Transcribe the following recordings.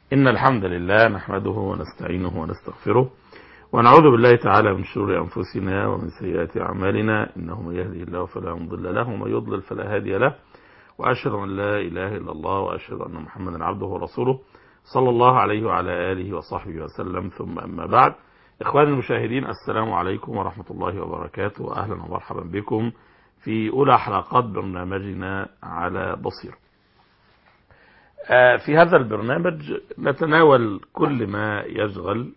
إن الحمد لله نحمده ونستعينه ونستغفره ونعوذ بالله تعالى من شرور أنفسنا ومن سيئات أعمالنا إنه من يهده الله فلا مضل له ومن يضلل فلا هادي له وأشهد أن لا إله إلا الله وأشهد أن محمدا عبده ورسوله صلى الله عليه وعلى آله وصحبه وسلم ثم أما بعد إخواني المشاهدين السلام عليكم ورحمة الله وبركاته أهلا ومرحبا بكم في أولى حلقات برنامجنا على بصير في هذا البرنامج نتناول كل ما يشغل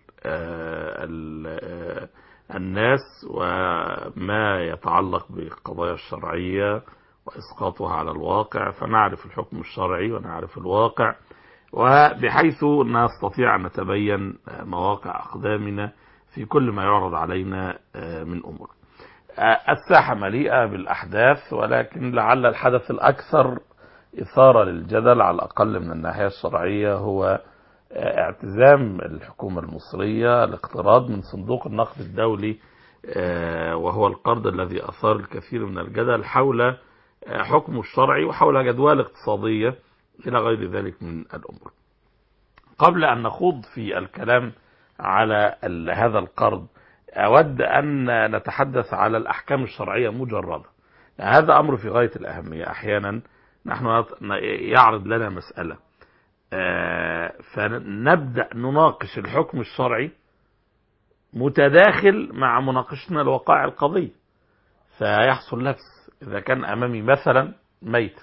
الناس وما يتعلق بالقضايا الشرعية وإسقاطها على الواقع فنعرف الحكم الشرعي ونعرف الواقع وبحيث نستطيع أن نتبين مواقع أقدامنا في كل ما يعرض علينا من أمور الساحة مليئة بالأحداث ولكن لعل الحدث الأكثر إثارة للجدل على الأقل من الناحية الشرعية هو اعتزام الحكومة المصرية الاقتراض من صندوق النقد الدولي وهو القرض الذي أثار الكثير من الجدل حول حكمه الشرعي وحول جدوال اقتصادية إلى غير ذلك من الأمور قبل أن نخوض في الكلام على هذا القرض أود أن نتحدث على الأحكام الشرعية مجردة هذا أمر في غاية الأهمية أحيانا نحن يعرض لنا مسألة فنبدأ نناقش الحكم الشرعي متداخل مع مناقشتنا لوقائع القضية فيحصل لبس إذا كان أمامي مثلا ميت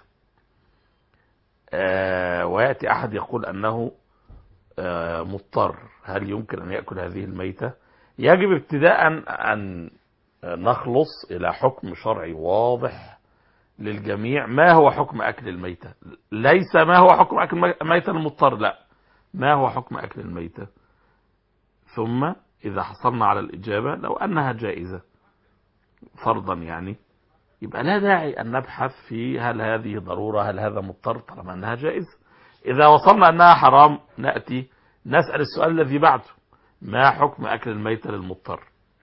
ويأتي أحد يقول أنه مضطر هل يمكن أن يأكل هذه الميتة يجب ابتداء أن نخلص إلى حكم شرعي واضح للجميع ما هو حكم أكل الميتة ليس ما هو حكم أكل الميتة المضطر لا ما هو حكم أكل الميتة ثم إذا حصلنا على الإجابة لو أنها جائزة فرضا يعني يبقى لا داعي أن نبحث في هل هذه ضرورة هل هذا مضطر طالما أنها جائزة إذا وصلنا أنها حرام نأتي نسأل السؤال الذي بعده ما حكم أكل الميتة للمضطر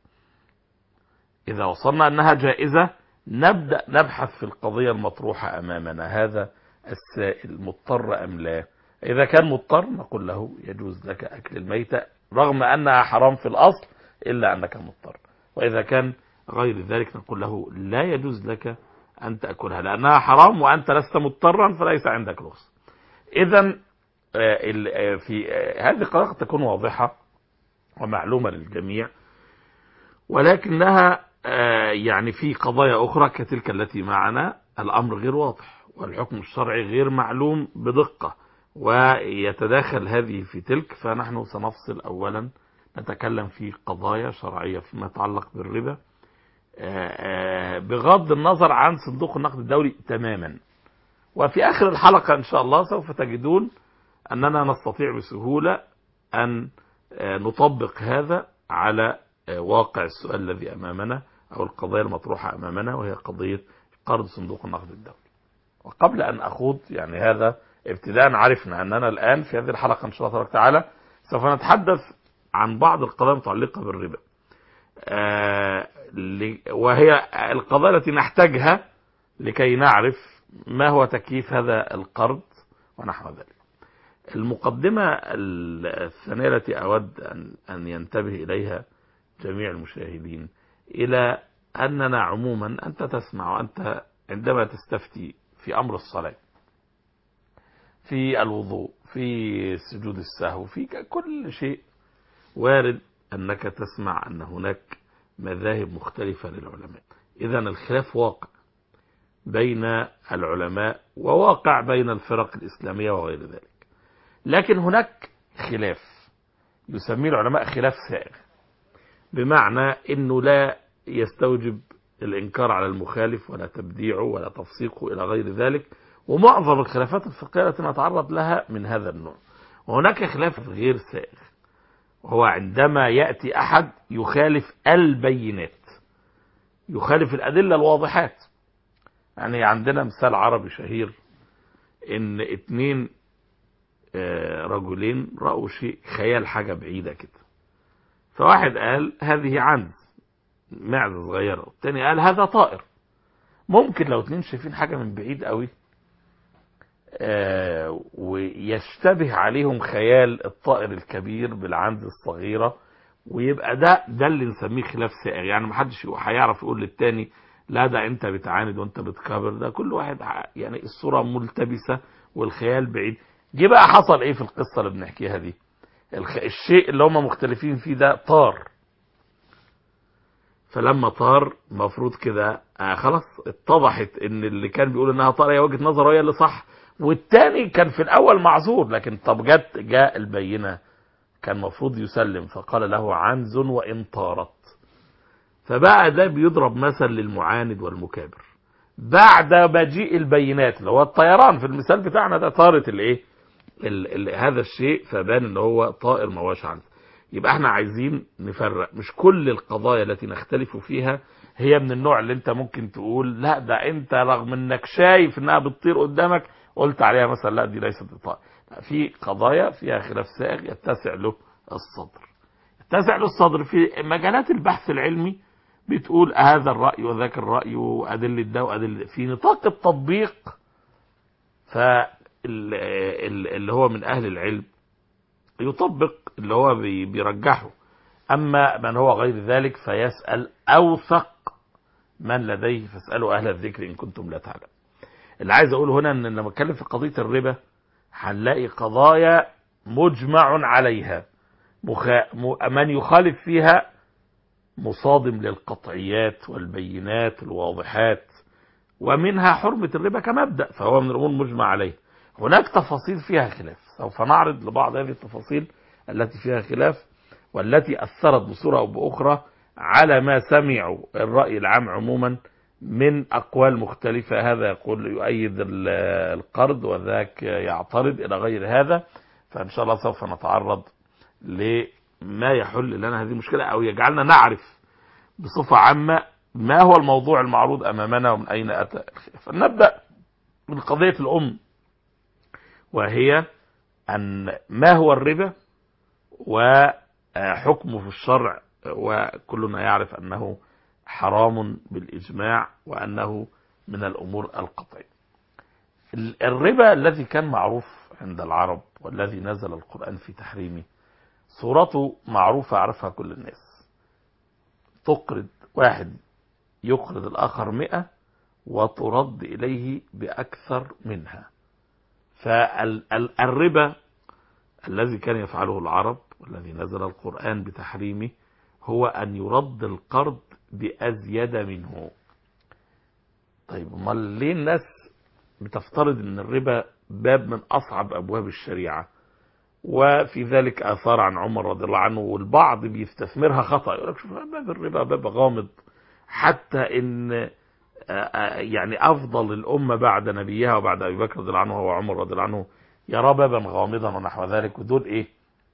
إذا وصلنا أنها جائزة نبدأ نبحث في القضية المطروحة أمامنا هذا السائل مضطر أم لا إذا كان مضطر نقول له يجوز لك أكل الميتة رغم أنها حرام في الأصل إلا أنك مضطر وإذا كان غير ذلك نقول له لا يجوز لك أن تأكلها لأنها حرام وأنت لست مضطرا فليس عندك رخصة إذا في هذه قد تكون واضحة ومعلومة للجميع ولكنها يعني في قضايا أخرى كتلك التي معنا الأمر غير واضح والحكم الشرعي غير معلوم بدقة ويتداخل هذه في تلك فنحن سنفصل أولا نتكلم في قضايا شرعية فيما يتعلق بالربا بغض النظر عن صندوق النقد الدولي تماما وفي آخر الحلقة إن شاء الله سوف تجدون أننا نستطيع بسهولة أن نطبق هذا على واقع السؤال الذي أمامنا أو القضايا المطروحة أمامنا وهي قضية قرض صندوق النقد الدولي وقبل أن أخوض يعني هذا ابتداء عرفنا أننا الآن في هذه الحلقة إن شاء الله تعالى سوف نتحدث عن بعض القضايا المتعلقة بالربا وهي القضايا التي نحتاجها لكي نعرف ما هو تكييف هذا القرض ونحو ذلك المقدمة الثانية التي أود أن ينتبه إليها جميع المشاهدين إلى أننا عموما أنت تسمع وأنت عندما تستفتي في أمر الصلاة في الوضوء في سجود السهو في كل شيء وارد أنك تسمع أن هناك مذاهب مختلفة للعلماء إذا الخلاف واقع بين العلماء وواقع بين الفرق الإسلامية وغير ذلك لكن هناك خلاف يسميه العلماء خلاف سائغ بمعنى أنه لا يستوجب الإنكار على المخالف ولا تبديعه ولا تفسيقه إلى غير ذلك ومعظم الخلافات الفقهية التي نتعرض لها من هذا النوع وهناك خلاف غير سائغ وهو عندما يأتي أحد يخالف البينات يخالف الأدلة الواضحات يعني عندنا مثال عربي شهير ان اتنين رجلين رأوا شيء خيال حاجة بعيدة كده فواحد قال هذه عنز معزة صغيرة والتاني قال هذا طائر ممكن لو اتنين شايفين حاجة من بعيد قوي آه، ويشتبه عليهم خيال الطائر الكبير بالعنز الصغيرة ويبقى ده ده اللي نسميه خلاف سائغ يعني محدش هيعرف يقول للتاني لا ده انت بتعاند وانت بتكابر ده كل واحد ع- يعني الصورة ملتبسة والخيال بعيد جه بقى حصل ايه في القصة اللي بنحكيها دي الخ... الشيء اللي هم مختلفين فيه ده طار فلما طار المفروض كده آه خلاص اتضحت ان اللي كان بيقول انها طار هي وجهه نظره هي اللي صح والتاني كان في الاول معذور لكن طب جت جاء البينه كان المفروض يسلم فقال له عنز وان طارت فبقى ده بيضرب مثل للمعاند والمكابر بعد مجيء البينات اللي هو الطيران في المثال بتاعنا ده طارت الايه ال ال هذا الشيء فبان ان هو طائر ما هوش عنز يبقى احنا عايزين نفرق مش كل القضايا التي نختلف فيها هي من النوع اللي انت ممكن تقول لا ده انت رغم انك شايف انها بتطير قدامك قلت عليها مثلا لا دي ليست بطائر لا، في قضايا فيها خلاف سائغ يتسع له الصدر يتسع له الصدر في مجالات البحث العلمي بتقول هذا الرأي وذاك الرأي وأدلة ده وأدلة في نطاق التطبيق فاللي هو من أهل العلم يطبق اللي هو بي- بيرجحه أما من هو غير ذلك فيسأل أوثق من لديه فاسألوا أهل الذكر إن كنتم لا تعلم اللي عايز أقوله هنا أن لما أتكلم في قضية الربا هنلاقي قضايا مجمع عليها مخا... م... من يخالف فيها مصادم للقطعيات والبينات الواضحات ومنها حرمة الربا كمبدأ فهو من الأمور مجمع عليه هناك تفاصيل فيها خلاف سوف نعرض لبعض هذه التفاصيل التي فيها خلاف والتي أثرت بصورة أو بأخرى على ما سمعوا الرأي العام عموما من أقوال مختلفة هذا يقول يؤيد ال- القرض وذاك يعترض إلى غير هذا فإن شاء الله سوف نتعرض لما يحل لنا هذه المشكلة أو يجعلنا نعرف بصفة عامة ما هو الموضوع المعروض أمامنا ومن أين أتى الخلاف فنبدأ من قضية الأم وهي أن ما هو الربا وحكمه في الشرع وكلنا يعرف أنه حرام بالإجماع وأنه من الأمور القطعية ال- الربا الذي كان معروف عند العرب والذي نزل القرآن في تحريمه صورته معروفة عرفها كل الناس تقرض واحد يقرض الآخر مئة وترد إليه بأكثر منها فالربا الذي كان يفعله العرب والذي نزل القرآن بتحريمه هو أن يرد القرض بأزيد منه طيب امال ليه الناس بتفترض ان الربا باب من اصعب ابواب الشريعه وفي ذلك اثار عن عمر رضي الله عنه والبعض بيستثمرها خطا يقول لك شوف باب الربا باب غامض حتى ان آه، آه، يعني افضل الامه بعد نبيها وبعد ابي بكر رضي الله عنه وعمر رضي الله عنه يرى بابا غامضا ونحو ذلك ودول ايه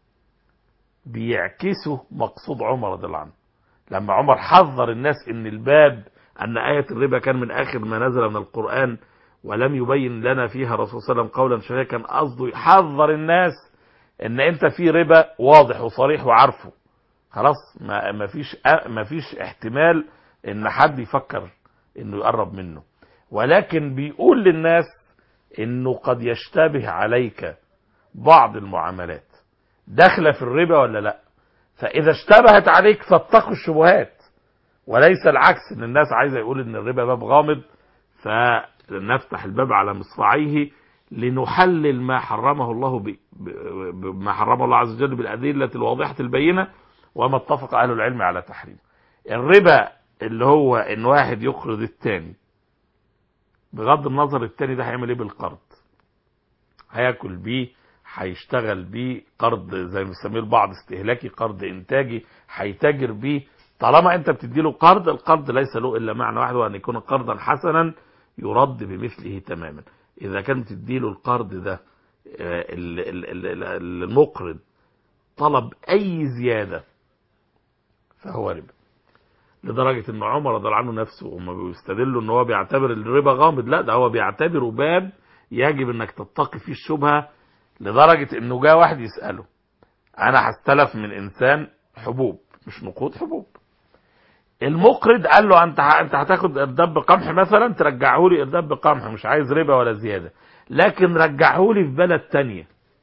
بيعكسوا مقصود عمر رضي الله عنه لما عمر حذر الناس ان الباب ان آية الربا كان من اخر ما نزل من القرآن ولم يبين لنا فيها الرسول صلى الله عليه وسلم قولا شفيا كان قصده يحذر الناس ان انت في ربا واضح وصريح وعارفه خلاص ما ما فيش ما فيش احتمال ان حد يفكر انه يقرب منه ولكن بيقول للناس انه قد يشتبه عليك بعض المعاملات داخله في الربا ولا لا فاذا اشتبهت عليك فاتقوا الشبهات وليس العكس ان الناس عايزه يقول ان الربا باب غامض فنفتح الباب على مصراعيه لنحلل ما حرمه الله ب... ب... ب... ما حرمه الله عز وجل بالادله الواضحه البينه وما اتفق اهل العلم على تحريمه الربا اللي هو ان واحد يقرض التاني بغض النظر التاني ده هيعمل ايه بالقرض هياكل بيه هيشتغل بيه قرض زي ما بيسميه البعض استهلاكي قرض انتاجي هيتاجر بيه طالما انت بتديله قرض القرض ليس له الا معنى واحد وان يكون قرضا حسنا يرد بمثله تماما اذا كان بتديله القرض ده آه، ال- ال- ال- ال- المقرض طلب اي زياده فهو ربا لدرجه ان عمر رضي الله عنه نفسه هم بيستدلوا ان هو بيعتبر الربا غامض لا ده هو بيعتبره باب يجب انك تتقي فيه الشبهه لدرجه انه جاء واحد يساله انا هستلف من انسان حبوب مش نقود حبوب المقرض قال له انت ه- انت هتاخد ارداب بقمح مثلا ترجعه لي ارداب بقمح مش عايز ربا ولا زياده لكن رجعهولي في بلد تانية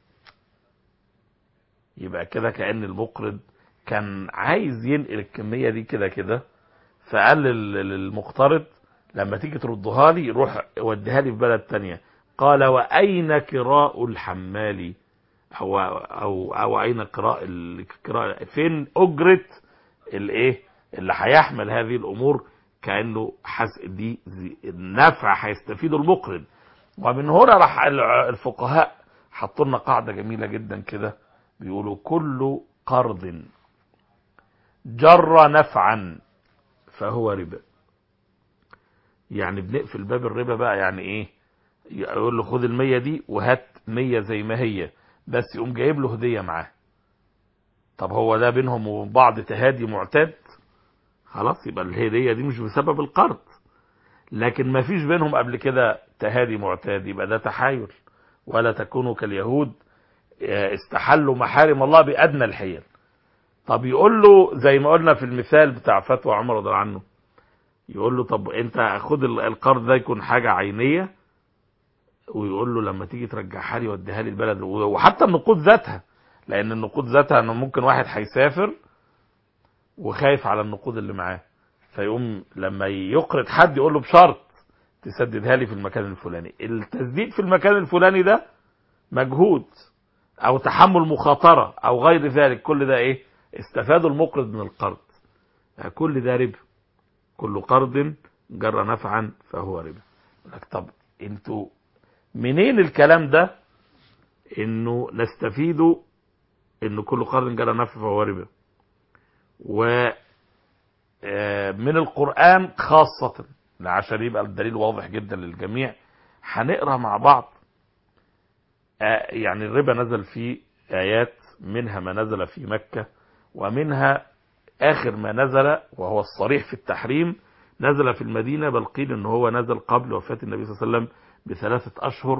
يبقى كده كأن المقرض كان عايز ينقل الكمية دي كده كده فقال لل- للمقترض لما تيجي تردها لي روح وديها لي في بلد تانية قال وأين كراء الحمال أو أو أو أين كراء الكراء فين أجرة الإيه اللي هيحمل هذه الأمور كأنه حس دي زي- النفع هيستفيده المقرض ومن هنا راح الع- الفقهاء حطوا لنا قاعدة جميلة جدا كده بيقولوا كل قرض جر نفعا فهو ربا يعني بنقفل باب الربا بقى يعني ايه يقول له خد المية دي وهات مية زي ما هي بس يقوم جايب له هدية معاه طب هو ده بينهم وبين بعض تهادي معتاد خلاص يبقى الهدية دي مش بسبب القرض لكن ما فيش بينهم قبل كده تهادي معتاد يبقى ده تحايل ولا تكونوا كاليهود آه، استحلوا محارم الله بأدنى الحيل طب يقول له زي ما قلنا في المثال بتاع فتوى عمر رضي الله عنه يقول له طب انت خد ال- القرض ده يكون حاجة عينية ويقول له لما تيجي ترجعها لي وديها لي البلد وحتى النقود ذاتها لان النقود ذاتها انه ممكن واحد هيسافر وخايف على النقود اللي معاه فيقوم لما يقرض حد يقول له بشرط تسددها لي في المكان الفلاني التسديد في المكان الفلاني ده مجهود او تحمل مخاطرة او غير ذلك كل ده ايه استفاد المقرض من القرض كل ده ربا كل قرض جر نفعا فهو ربا يقول لك طب انتوا منين الكلام ده انه نستفيد انه كل قرض جر نفع فهو ربا و آه، من القرآن خاصة عشان يبقى الدليل واضح جدا للجميع هنقرا مع بعض آه، يعني الربا نزل في آيات منها ما نزل في مكة ومنها آخر ما نزل وهو الصريح في التحريم نزل في المدينة بل قيل ان هو نزل قبل وفاة النبي صلى الله عليه وسلم بثلاثة أشهر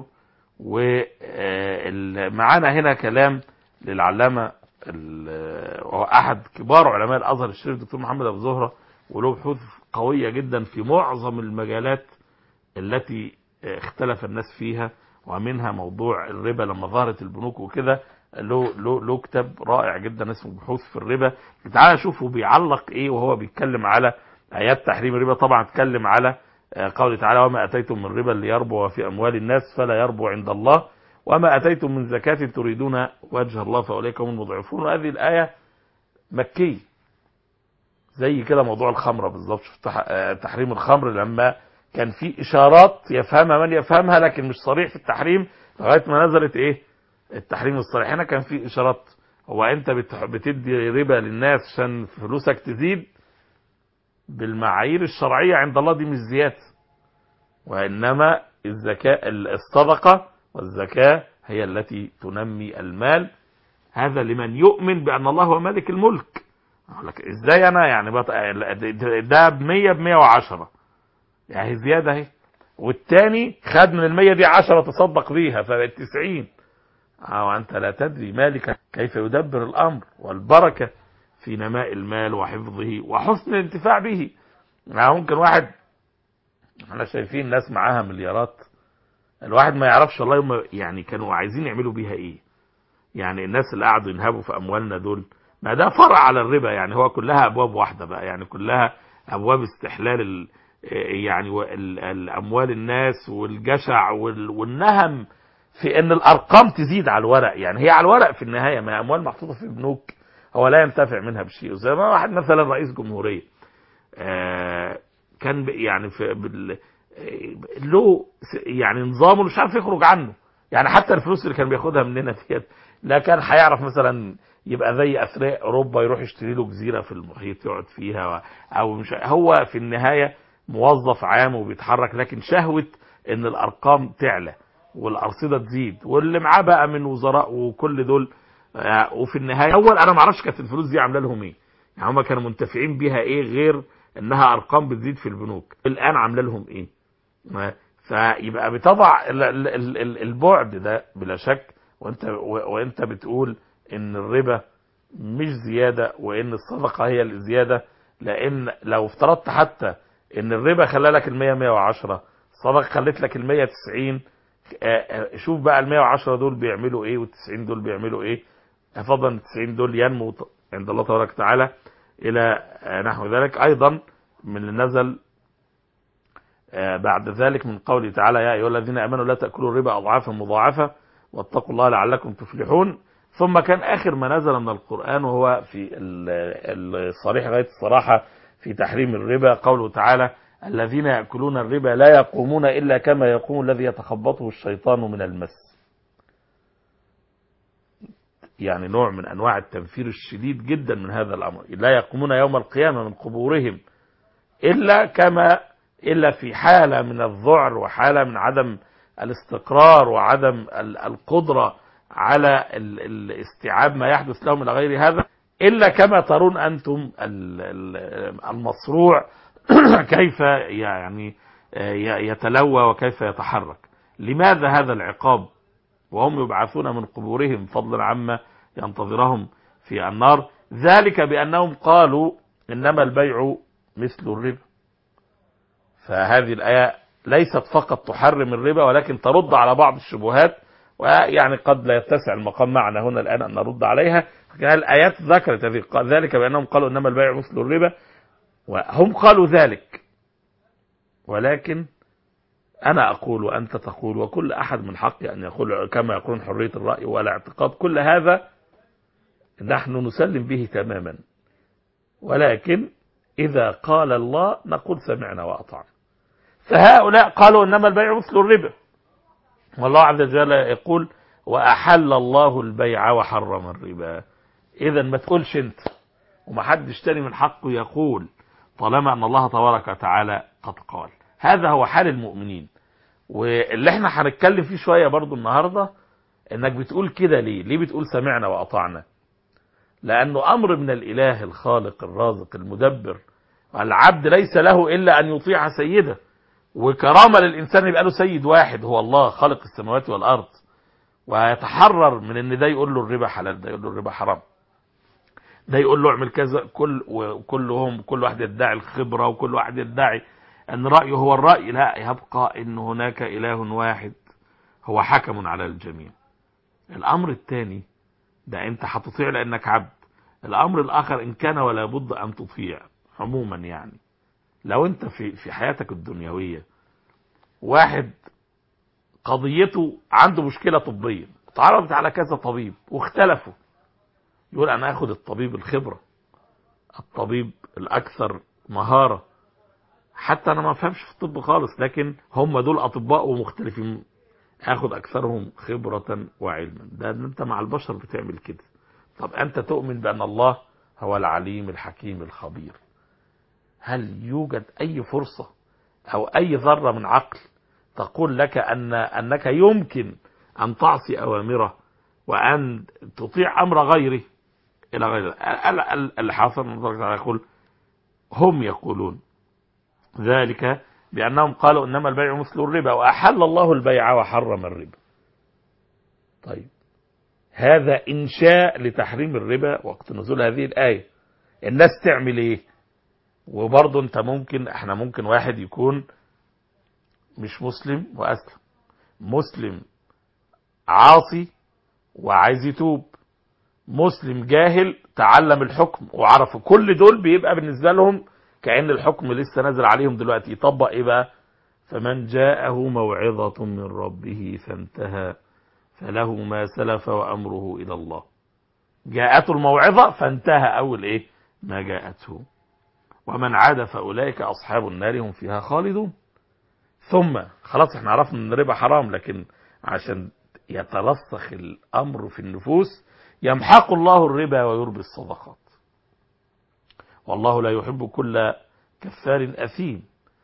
ومعانا هنا كلام للعلامة ال- وهو أحد كبار علماء الأزهر الشريف دكتور محمد أبو زهرة وله بحوث قوية جدا في معظم المجالات التي اختلف الناس فيها ومنها موضوع الربا لما ظهرت البنوك وكده له له له كتاب رائع جدا اسمه بحوث في الربا تعالى شوفوا بيعلق ايه وهو بيتكلم على ايات تحريم الربا طبعا اتكلم على آه، قوله تعالى وما اتيتم من ربا ليربو في اموال الناس فلا يربو عند الله وما اتيتم من زكاة تريدون وجه الله فاولئك هم المضعفون وهذه الايه مكيه زي كده موضوع الخمره بالظبط شوف تح- آه، تحريم الخمر لما كان في اشارات يفهمها من يفهمها لكن مش صريح في التحريم لغايه ما نزلت ايه التحريم الصريح هنا كان في اشارات هو انت بت- بتدي ربا للناس عشان فلوسك تزيد بالمعايير الشرعيه عند الله دي مش زياده وانما الزكاه الصدقه والزكاه هي التي تنمي المال هذا لمن يؤمن بان الله هو مالك الملك اقول لك ازاي انا يعني بط... ده ب 100 ب 110 يعني زياده اهي والتاني خد من ال 100 دي 10 تصدق بيها فبقت 90 اه وانت لا تدري مالك كيف يدبر الامر والبركه في نماء المال وحفظه وحسن الانتفاع به يعني ممكن واحد احنا شايفين ناس معاها مليارات الواحد ما يعرفش والله هم يعني كانوا عايزين يعملوا بيها ايه يعني الناس اللي قعدوا ينهبوا في اموالنا دول ما ده فرع على الربا يعني هو كلها ابواب واحده بقى يعني كلها ابواب استحلال ال يعني و- ال- الاموال الناس والجشع وال- والنهم في ان الارقام تزيد على الورق يعني هي على الورق في النهايه ما هي اموال محطوطه في بنوك هو لا ينتفع منها بشيء زي ما واحد مثلا رئيس جمهوريه آه، كان ب- يعني في بال آه، له س- يعني نظامه مش عارف يخرج عنه يعني حتى الفلوس اللي كان بياخدها مننا ديت لا كان هيعرف مثلا يبقى زي اثرياء اوروبا يروح يشتري له جزيره في المحيط يقعد فيها و- او مش هو في النهايه موظف عام وبيتحرك لكن شهوه ان الارقام تعلى والارصده تزيد واللي معاه بقى من وزراء وكل دول آه، وفي النهايه اول انا ما اعرفش كانت الفلوس دي عامله لهم ايه يعني هم كانوا منتفعين بيها ايه غير انها ارقام بتزيد في البنوك الان عامله لهم ايه ما- فيبقى بتضع ال- ال- ال- ال- البعد ده بلا شك وانت و- وانت بتقول ان الربا مش زياده وان الصدقه هي الزياده لان لو افترضت حتى ان الربا خلى لك ال 100 110 الصدقه خلت لك ال 190 شوف بقى ال 110 دول بيعملوا ايه وال 90 دول بيعملوا ايه فضلا ال 90 دول ينمو عند الله تبارك وتعالى الى نحو ذلك ايضا من اللي نزل بعد ذلك من قوله تعالى يا ايها الذين امنوا لا تاكلوا الربا اضعافا مضاعفه واتقوا الله لعلكم تفلحون ثم كان اخر ما نزل من القران وهو في الصريح غايه الصراحه في تحريم الربا قوله تعالى الذين ياكلون الربا لا يقومون الا كما يقوم الذي يتخبطه الشيطان من المس يعني نوع من انواع التنفير الشديد جدا من هذا الامر لا يقومون يوم القيامه من قبورهم الا كما الا في حاله من الذعر وحاله من عدم الاستقرار وعدم القدره على الاستيعاب ما يحدث لهم الى غير هذا الا كما ترون انتم المصروع كيف يعني يتلوى وكيف يتحرك لماذا هذا العقاب وهم يبعثون من قبورهم فضلا عما ينتظرهم في النار ذلك بأنهم قالوا إنما البيع مثل الربا فهذه الآية ليست فقط تحرم الربا ولكن ترد على بعض الشبهات ويعني قد لا يتسع المقام معنا هنا الآن أن نرد عليها لكن الآيات ذكرت ذلك بأنهم قالوا إنما البيع مثل الربا وهم قالوا ذلك ولكن أنا أقول وأنت تقول وكل أحد من حقه أن يقول كما يقولون حرية الرأي والاعتقاد كل هذا نحن نسلم به تماما ولكن إذا قال الله نقول سمعنا وأطعنا فهؤلاء قالوا إنما البيع مثل الربا والله عز وجل يقول وأحل الله البيع وحرم الربا إذا ما تقولش أنت ومحدش تاني من حقه يقول طالما أن الله تبارك وتعالى قد قال هذا هو حال المؤمنين واللي احنا هنتكلم فيه شوية برضو النهاردة انك بتقول كده ليه ليه بتقول سمعنا وأطعنا لأنه أمر من الإله الخالق الرازق المدبر العبد ليس له إلا أن يطيع سيده وكرامة للإنسان يبقى له سيد واحد هو الله خالق السماوات والأرض ويتحرر من ان ده يقول له الربا حلال ده يقول له الربا حرام ده يقول له اعمل كذا كل وكلهم كل واحد يدعي الخبرة وكل واحد يدعي ان رأيه هو الرأي لا يبقى ان هناك اله واحد هو حكم على الجميع الامر الثاني ده انت هتطيع لانك عبد الامر الاخر ان كان ولا بد ان تطيع عموما يعني لو انت في في حياتك الدنيوية واحد قضيته عنده مشكلة طبية تعرضت على كذا طبيب واختلفوا يقول انا اخد الطبيب الخبرة الطبيب الاكثر مهارة حتى انا ما فهمش في الطب خالص لكن هم دول اطباء ومختلفين اخد اكثرهم خبرة وعلما ده انت مع البشر بتعمل كده طب انت تؤمن بان الله هو العليم الحكيم الخبير هل يوجد اي فرصة او اي ذرة من عقل تقول لك ان انك يمكن ان تعصي اوامره وان تطيع امر غيره الى غير اللي حاصل يقول هم يقولون ذلك بأنهم قالوا إنما البيع مثل الربا وأحل الله البيع وحرم الربا طيب هذا إنشاء لتحريم الربا وقت نزول هذه الآية الناس تعمل إيه وبرضه أنت ممكن إحنا ممكن واحد يكون مش مسلم وأسلم مسلم عاصي وعايز يتوب مسلم جاهل تعلم الحكم وعرف كل دول بيبقى بالنسبة لهم كأن الحكم لسه نازل عليهم دلوقتي يطبق ايه بقى فمن جاءه موعظة من ربه فانتهى فله ما سلف وأمره إلى الله جاءته الموعظة فانتهى أول إيه ما جاءته ومن عاد فأولئك أصحاب النار هم فيها خالدون ثم خلاص احنا عرفنا ان الربا حرام لكن عشان يترسخ الأمر في النفوس يمحق الله الربا ويربي الصدقات والله لا يحب كل كفار أثيم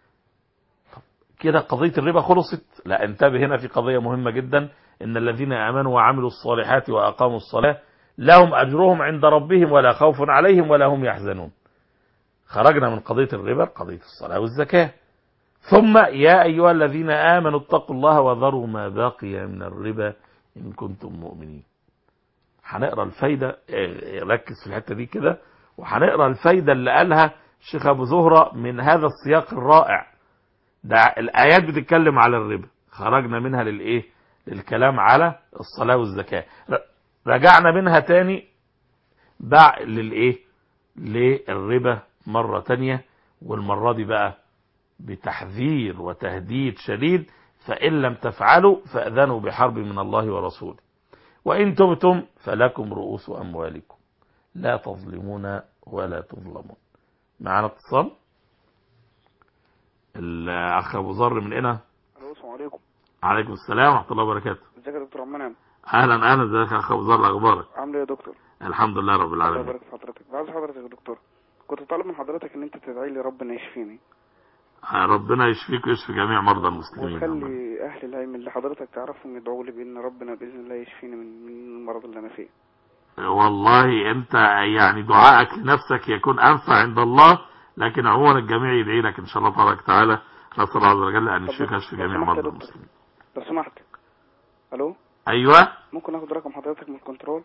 كده قضية الربا خلصت لا انتبه هنا في قضية مهمة جدا إن الذين آمنوا وعملوا الصالحات وأقاموا الصلاة لهم أجرهم عند ربهم ولا خوف عليهم ولا هم يحزنون خرجنا من قضية الربا قضية الصلاة والزكاة ثم يا أيها الذين آمنوا اتقوا الله وذروا ما بقي من الربا إن كنتم مؤمنين هنقرا الفايدة ركز في الحتة دي كده وهنقرا الفايدة اللي قالها الشيخ أبو زهرة من هذا السياق الرائع ده الآيات بتتكلم على الربا خرجنا منها للايه للكلام على الصلاة والزكاة ر- رجعنا منها تاني بع للايه للربا مرة تانية والمرة دي بقى بتحذير وتهديد شديد فإن لم تفعلوا فأذنوا بحرب من الله ورسوله وإن تبتم فلكم رؤوس أموالكم لا تظلمون ولا تظلمون معنا اتصال الأخ أبو ذر من هنا الو السلام عليكم عليكم السلام ورحمة الله وبركاته ازيك يا دكتور عم منعم أهلا أهلا ازيك يا أخ أبو ذر أخبارك عامل ايه يا دكتور الحمد لله رب الله العالمين يبارك في حضرتك بعز حضرتك يا دكتور كنت طالب من حضرتك ان انت تدعي لي ربنا يشفيني ربنا يشفيك ويشفي جميع مرضى المسلمين وتخلي اهل العلم اللي حضرتك تعرفهم يدعوا لي بان ربنا باذن الله يشفيني من من المرض اللي انا فيه والله انت يعني دعائك لنفسك يكون انفع عند الله لكن عموما الجميع يدعي لك ان شاء الله تبارك وتعالى نسال الله عز وجل ان طب يشفيك ويشفي لو جميع سمحت مرضى يا دكتور. المسلمين لو سمحت الو ايوه ممكن اخد رقم حضرتك من الكنترول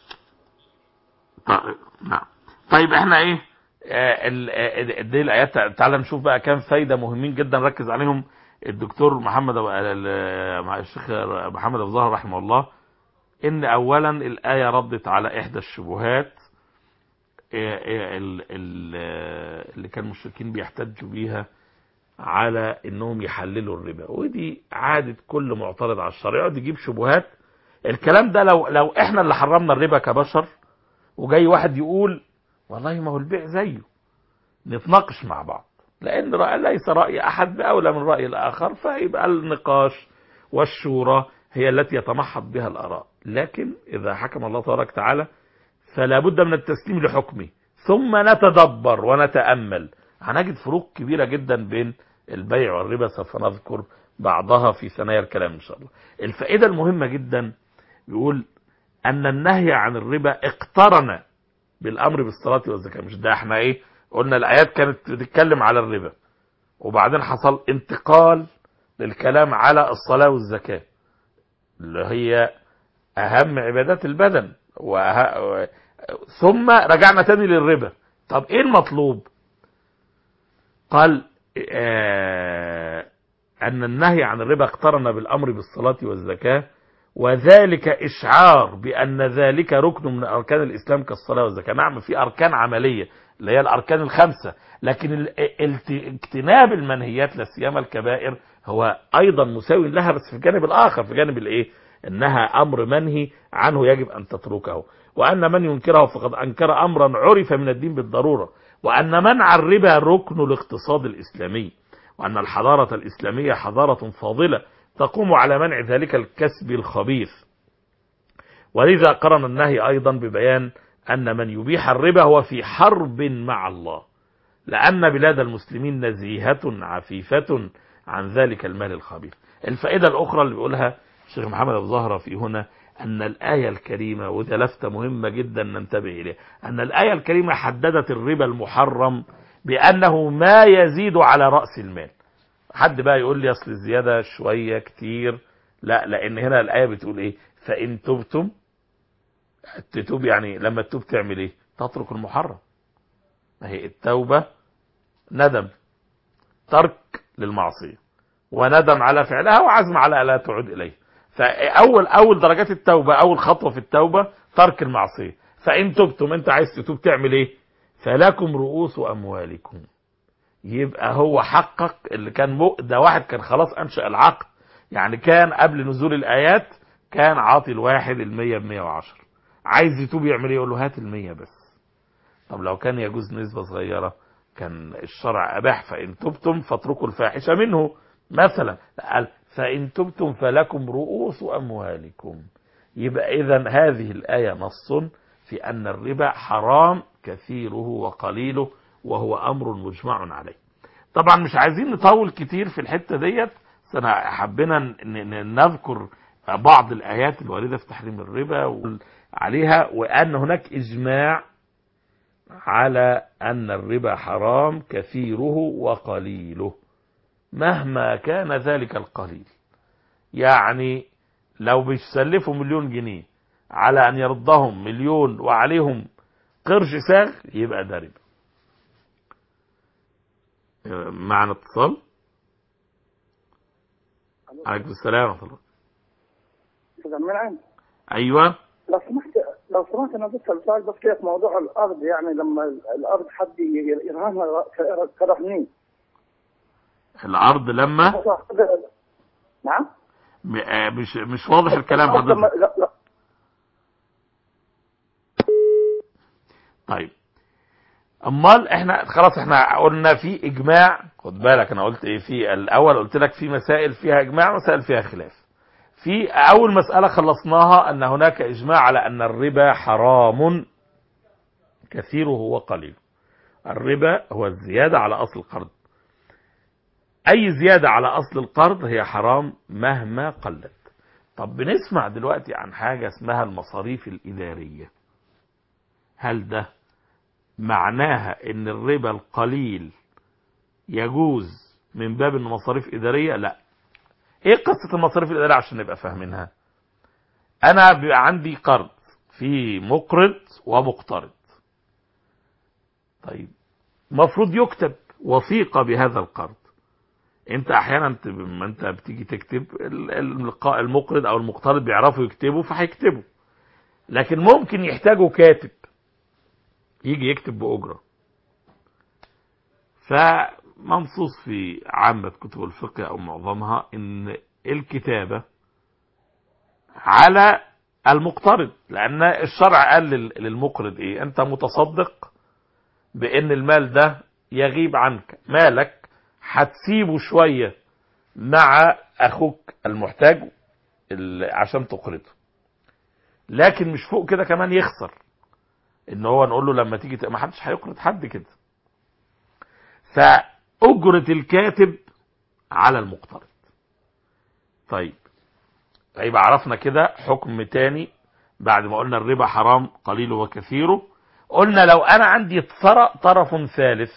طيب نعم طيب احنا ايه آه، ال- آه، دي الايات تعالى نشوف بقى كام فايده مهمين جدا ركز عليهم الدكتور محمد أبو- ال- مع الشيخ محمد ابو زهر رحمه الله ان اولا الايه ردت على احدى الشبهات آه، آه، ال- ال- آه، اللي كان المشركين بيحتجوا بيها على انهم يحللوا الربا ودي عادة كل معترض على الشرع يقعد يجيب شبهات الكلام ده لو لو احنا اللي حرمنا الربا كبشر وجاي واحد يقول والله ما هو البيع زيه نتناقش مع بعض لان رأي ليس رأي احد باولى من رأي الاخر فيبقى النقاش والشورى هي التي يتمحض بها الاراء لكن اذا حكم الله تبارك وتعالى فلا بد من التسليم لحكمه ثم نتدبر ونتأمل هنجد فروق كبيرة جدا بين البيع والربا سوف نذكر بعضها في ثنايا الكلام إن شاء الله الفائدة المهمة جدا يقول أن النهي عن الربا اقترن بالأمر بالصلاة والزكاة مش ده احنا ايه قلنا الآيات كانت بتتكلم على الربا وبعدين حصل انتقال للكلام على الصلاة والزكاة اللي هي أهم عبادات البدن وأه... ثم رجعنا تاني للربا طب ايه المطلوب قال آه ان النهي عن الربا اقترن بالامر بالصلاة والزكاة وذلك اشعار بان ذلك ركن من اركان الاسلام كالصلاة والزكاة نعم في اركان عملية اللي هي الاركان الخمسة لكن ال- الت- اجتناب المنهيات لا سيما الكبائر هو ايضا مساوي لها بس في الجانب الاخر في جانب الايه انها امر منهي عنه يجب ان تتركه وان من ينكره فقد انكر امرا عرف من الدين بالضروره وان منع الربا ركن الاقتصاد الاسلامي وان الحضاره الاسلاميه حضاره فاضله تقوم على منع ذلك الكسب الخبيث ولذا قرن النهي ايضا ببيان ان من يبيح الربا هو في حرب مع الله لأن بلاد المسلمين نزيهة عفيفة عن ذلك المال الخبيث الفائدة الأخرى اللي بيقولها الشيخ محمد أبو زهرة في هنا أن الآية الكريمة وده لفتة مهمة جدا ننتبه إليها أن الآية الكريمة حددت الربا المحرم بأنه ما يزيد على رأس المال حد بقى يقول لي أصل الزيادة شوية كتير لا لأن هنا الآية بتقول إيه فإن تبتم تتوب يعني لما تتوب تعمل إيه تترك المحرم ما هي التوبة ندم ترك للمعصية وندم على فعلها وعزم على لا تعود إليه فأول أول درجات التوبة أول خطوة في التوبة ترك المعصية فإن تبتم أنت عايز تتوب تعمل إيه فلكم رؤوس أموالكم يبقى هو حقق اللي كان مو ده واحد كان خلاص أنشأ العقد يعني كان قبل نزول الآيات كان عاطي الواحد المية بمية وعشر عايز يتوب يعمل ايه يقول له هات المية بس طب لو كان يجوز نسبة صغيرة كان الشرع أباح فإن تبتم فاتركوا الفاحشة منه مثلا قال فإن تبتم فلكم رؤوس أموالكم يبقى إذا هذه الآية نص في أن الربا حرام كثيره وقليله وهو أمر مجمع عليه طبعا مش عايزين نطول كتير في الحتة ديت بس أنا حبينا ن- ن- نذكر بعض الآيات الواردة في تحريم الربا عليها وأن هناك إجماع على أن الربا حرام كثيره وقليله مهما كان ذلك القليل يعني لو بيسلفوا مليون جنيه على أن يردهم مليون وعليهم قرش ساغ يبقى ده ربا معنا اتصال عليكم السلام ورحمة الله استاذ منعم أيوة لو سمحت لو سمحت انا بسال سؤال بس كده في موضوع الارض يعني لما الارض حد يرهنها كرهنين العرض لما نعم م- آه، مش مش واضح الكلام الأرض لما- حضرتك لا لا طيب امال احنا خلاص احنا قلنا في اجماع خد بالك انا قلت ايه في الاول قلت لك في مسائل فيها اجماع ومسائل فيها خلاف في اول مسألة خلصناها ان هناك اجماع على ان الربا حرام كثيره وقليله الربا هو الزيادة على اصل القرض اي زيادة على اصل القرض هي حرام مهما قلت طب بنسمع دلوقتي عن حاجة اسمها المصاريف الادارية هل ده معناها ان الربا القليل يجوز من باب انه مصاريف اداريه لا ايه قصه المصاريف الاداريه عشان نبقى فاهمينها انا بيبقى عندي قرض في مقرض ومقترض طيب مفروض يكتب وثيقه بهذا القرض انت احيانا ت- لما انت بتيجي تكتب ال- ال- المقرض او المقترض بيعرفوا يكتبوا فهيكتبوا لكن ممكن يحتاجوا كاتب يجي يكتب بأجرة فمنصوص في عامة كتب الفقه أو معظمها إن الكتابة على المقترض لأن الشرع قال لل- للمقرض إيه أنت متصدق بأن المال ده يغيب عنك مالك هتسيبه شوية مع أخوك المحتاج ال- عشان تقرضه لكن مش فوق كده كمان يخسر ان هو نقول له لما تيجي ت- ما حدش هيقرض حد كده فأجرة الكاتب على المقترض طيب يبقى عرفنا كده حكم تاني بعد ما قلنا الربا حرام قليله وكثيره قلنا لو انا عندي طر- طرف ثالث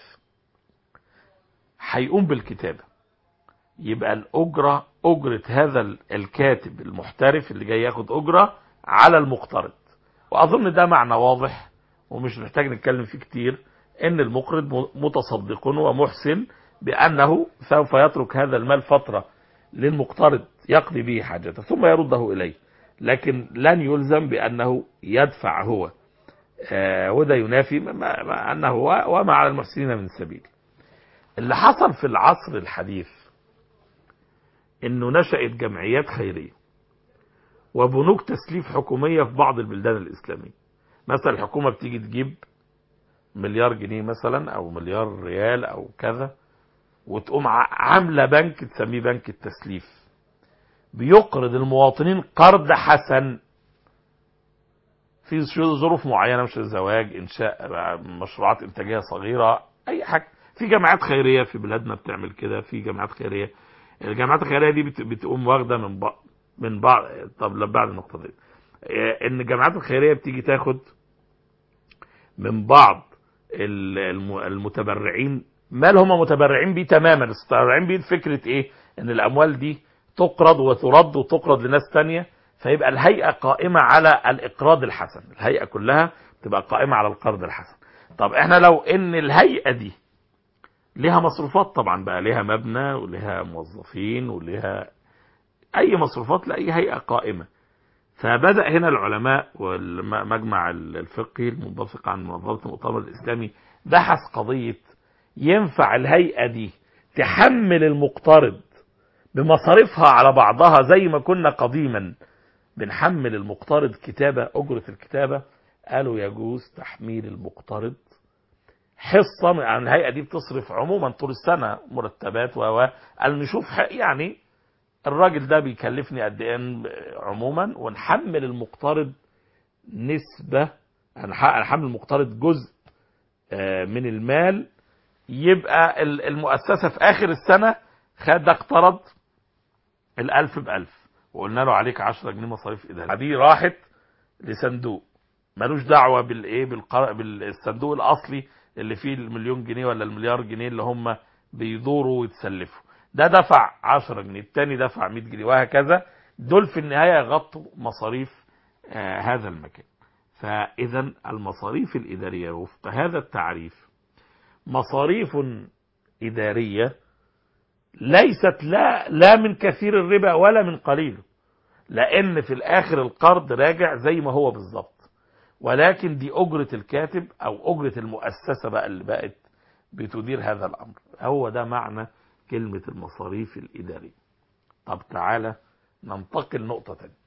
هيقوم بالكتابة يبقى الأجرة أجرة هذا ال- الكاتب المحترف اللي جاي ياخد أجرة على المقترض وأظن ده معنى واضح ومش محتاج نتكلم فيه كتير ان المقرض م- متصدق ومحسن بانه سوف يترك هذا المال فترة للمقترض يقضي به حاجته ثم يرده اليه لكن لن يلزم بانه يدفع هو آه، وده ينافي ما- ما ما انه و- وما على المحسنين من سبيل اللي حصل في العصر الحديث انه نشأت جمعيات خيرية وبنوك تسليف حكومية في بعض البلدان الإسلامية مثلا الحكومة بتيجي تجيب مليار جنيه مثلا او مليار ريال او كذا وتقوم ع- عاملة بنك تسميه بنك التسليف بيقرض المواطنين قرض حسن في شو- ظروف معينة مش الزواج انشاء مشروعات انتاجية صغيرة اي حاجة في جماعات خيرية في بلادنا بتعمل كده في جماعات خيرية الجماعات الخيرية دي بت- بتقوم واخدة من بعض من بعض طب لا بعد النقطة دي إيه، ان الجماعات الخيرية بتيجي تاخد من بعض ال- الم- المتبرعين مال هم متبرعين بيه تماما متبرعين بيه فكرة ايه ان الاموال دي تقرض وترد وتقرض لناس تانية فيبقى الهيئة قائمة على الاقراض الحسن الهيئة كلها تبقى قائمة على القرض الحسن طب احنا لو ان الهيئة دي ليها مصروفات طبعا بقى ليها مبنى وليها موظفين وليها اي مصروفات لاي هيئة قائمة فبدأ هنا العلماء والمجمع الفقهي المنبثق عن منظمة المؤتمر الإسلامي بحث قضية ينفع الهيئة دي تحمل المقترض بمصاريفها على بعضها زي ما كنا قديما بنحمل المقترض كتابة أجرة الكتابة قالوا يجوز تحميل المقترض حصة من عن الهيئة دي بتصرف عموما طول السنة مرتبات و قال نشوف ح- يعني الراجل ده بيكلفني قد ايه عموما ونحمل المقترض نسبة هنح- هنحمل المقترض جزء آه، من المال يبقى ال- المؤسسة في آخر السنة خد ده اقترض الألف بألف وقلنا له عليك 10 جنيه مصاريف إدارية دي راحت لصندوق ملوش دعوة بالإيه بالقر... بالصندوق الأصلي اللي فيه المليون جنيه ولا المليار جنيه اللي هم بيدوروا ويتسلفوا ده دفع 10 جنيه التاني دفع 100 جنيه وهكذا دول في النهاية يغطوا مصاريف آه هذا المكان فإذا المصاريف الإدارية وفق هذا التعريف مصاريف إدارية ليست لا لا من كثير الربا ولا من قليله لان في الاخر القرض راجع زي ما هو بالظبط ولكن دي اجره الكاتب او اجره المؤسسه بقى اللي بقت بتدير هذا الامر هو ده معنى كلمه المصاريف الاداريه طب تعالى ننتقل نقطه تانية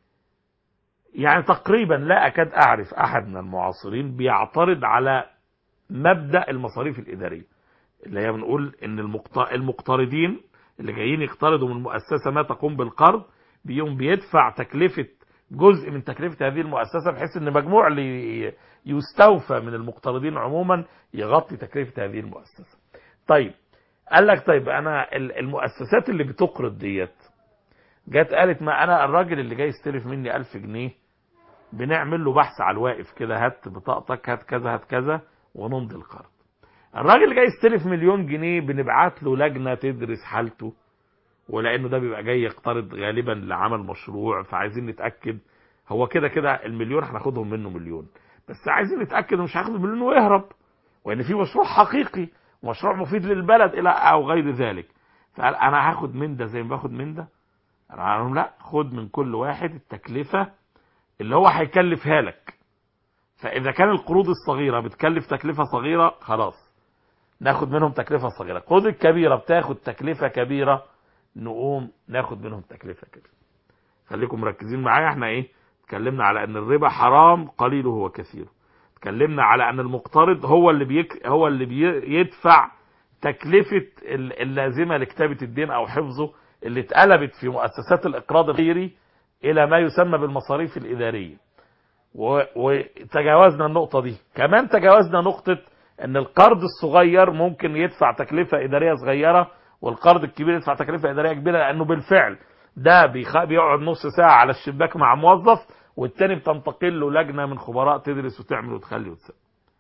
يعني تقريبا لا اكاد اعرف احد من المعاصرين بيعترض على مبدا المصاريف الاداريه اللي هي بنقول ان المقت- المقترضين اللي جايين يقترضوا من المؤسسه ما تقوم بالقرض بيقوم بيدفع تكلفه جزء من تكلفه هذه المؤسسه بحيث ان مجموع اللي يستوفى من المقترضين عموما يغطي تكلفه هذه المؤسسه. طيب قال لك طيب انا ال- المؤسسات اللي بتقرض ديت جت قالت ما انا الراجل اللي جاي يستلف مني 1000 جنيه بنعمل له بحث على الواقف كده هات بطاقتك هات كذا هات كذا ونمضي القرض. الراجل اللي جاي يستلف مليون جنيه بنبعت له لجنه تدرس حالته ولانه ده بيبقى جاي يقترض غالبا لعمل مشروع فعايزين نتاكد هو كده كده المليون هناخدهم منه مليون بس عايزين نتاكد إنه مش هياخد المليون ويهرب وان في مشروع حقيقي مشروع مفيد للبلد الى او غير ذلك فقال انا هاخد من ده زي ما باخد من ده انا قال لهم لا خد من كل واحد التكلفه اللي هو هيكلفها لك فاذا كان القروض الصغيره بتكلف تكلفه صغيره خلاص ناخد منهم تكلفه صغيره القروض الكبيره بتاخد تكلفه كبيره نقوم ناخد منهم تكلفه كبيره خليكم مركزين معايا احنا ايه اتكلمنا على ان الربا حرام قليله وكثيره اتكلمنا على ان المقترض هو اللي بيك هو اللي بيدفع تكلفه ال- اللازمه لكتابه الدين او حفظه اللي اتقلبت في مؤسسات الاقراض الغيري الى ما يسمى بالمصاريف الاداريه و- وتجاوزنا النقطه دي كمان تجاوزنا نقطه ان القرض الصغير ممكن يدفع تكلفه اداريه صغيره والقرض الكبير يدفع تكلفه اداريه كبيره لانه بالفعل ده بيخ... بيقعد نص ساعه على الشباك مع موظف والتاني بتنتقل له لجنه من خبراء تدرس وتعمل وتخلي وتسوي.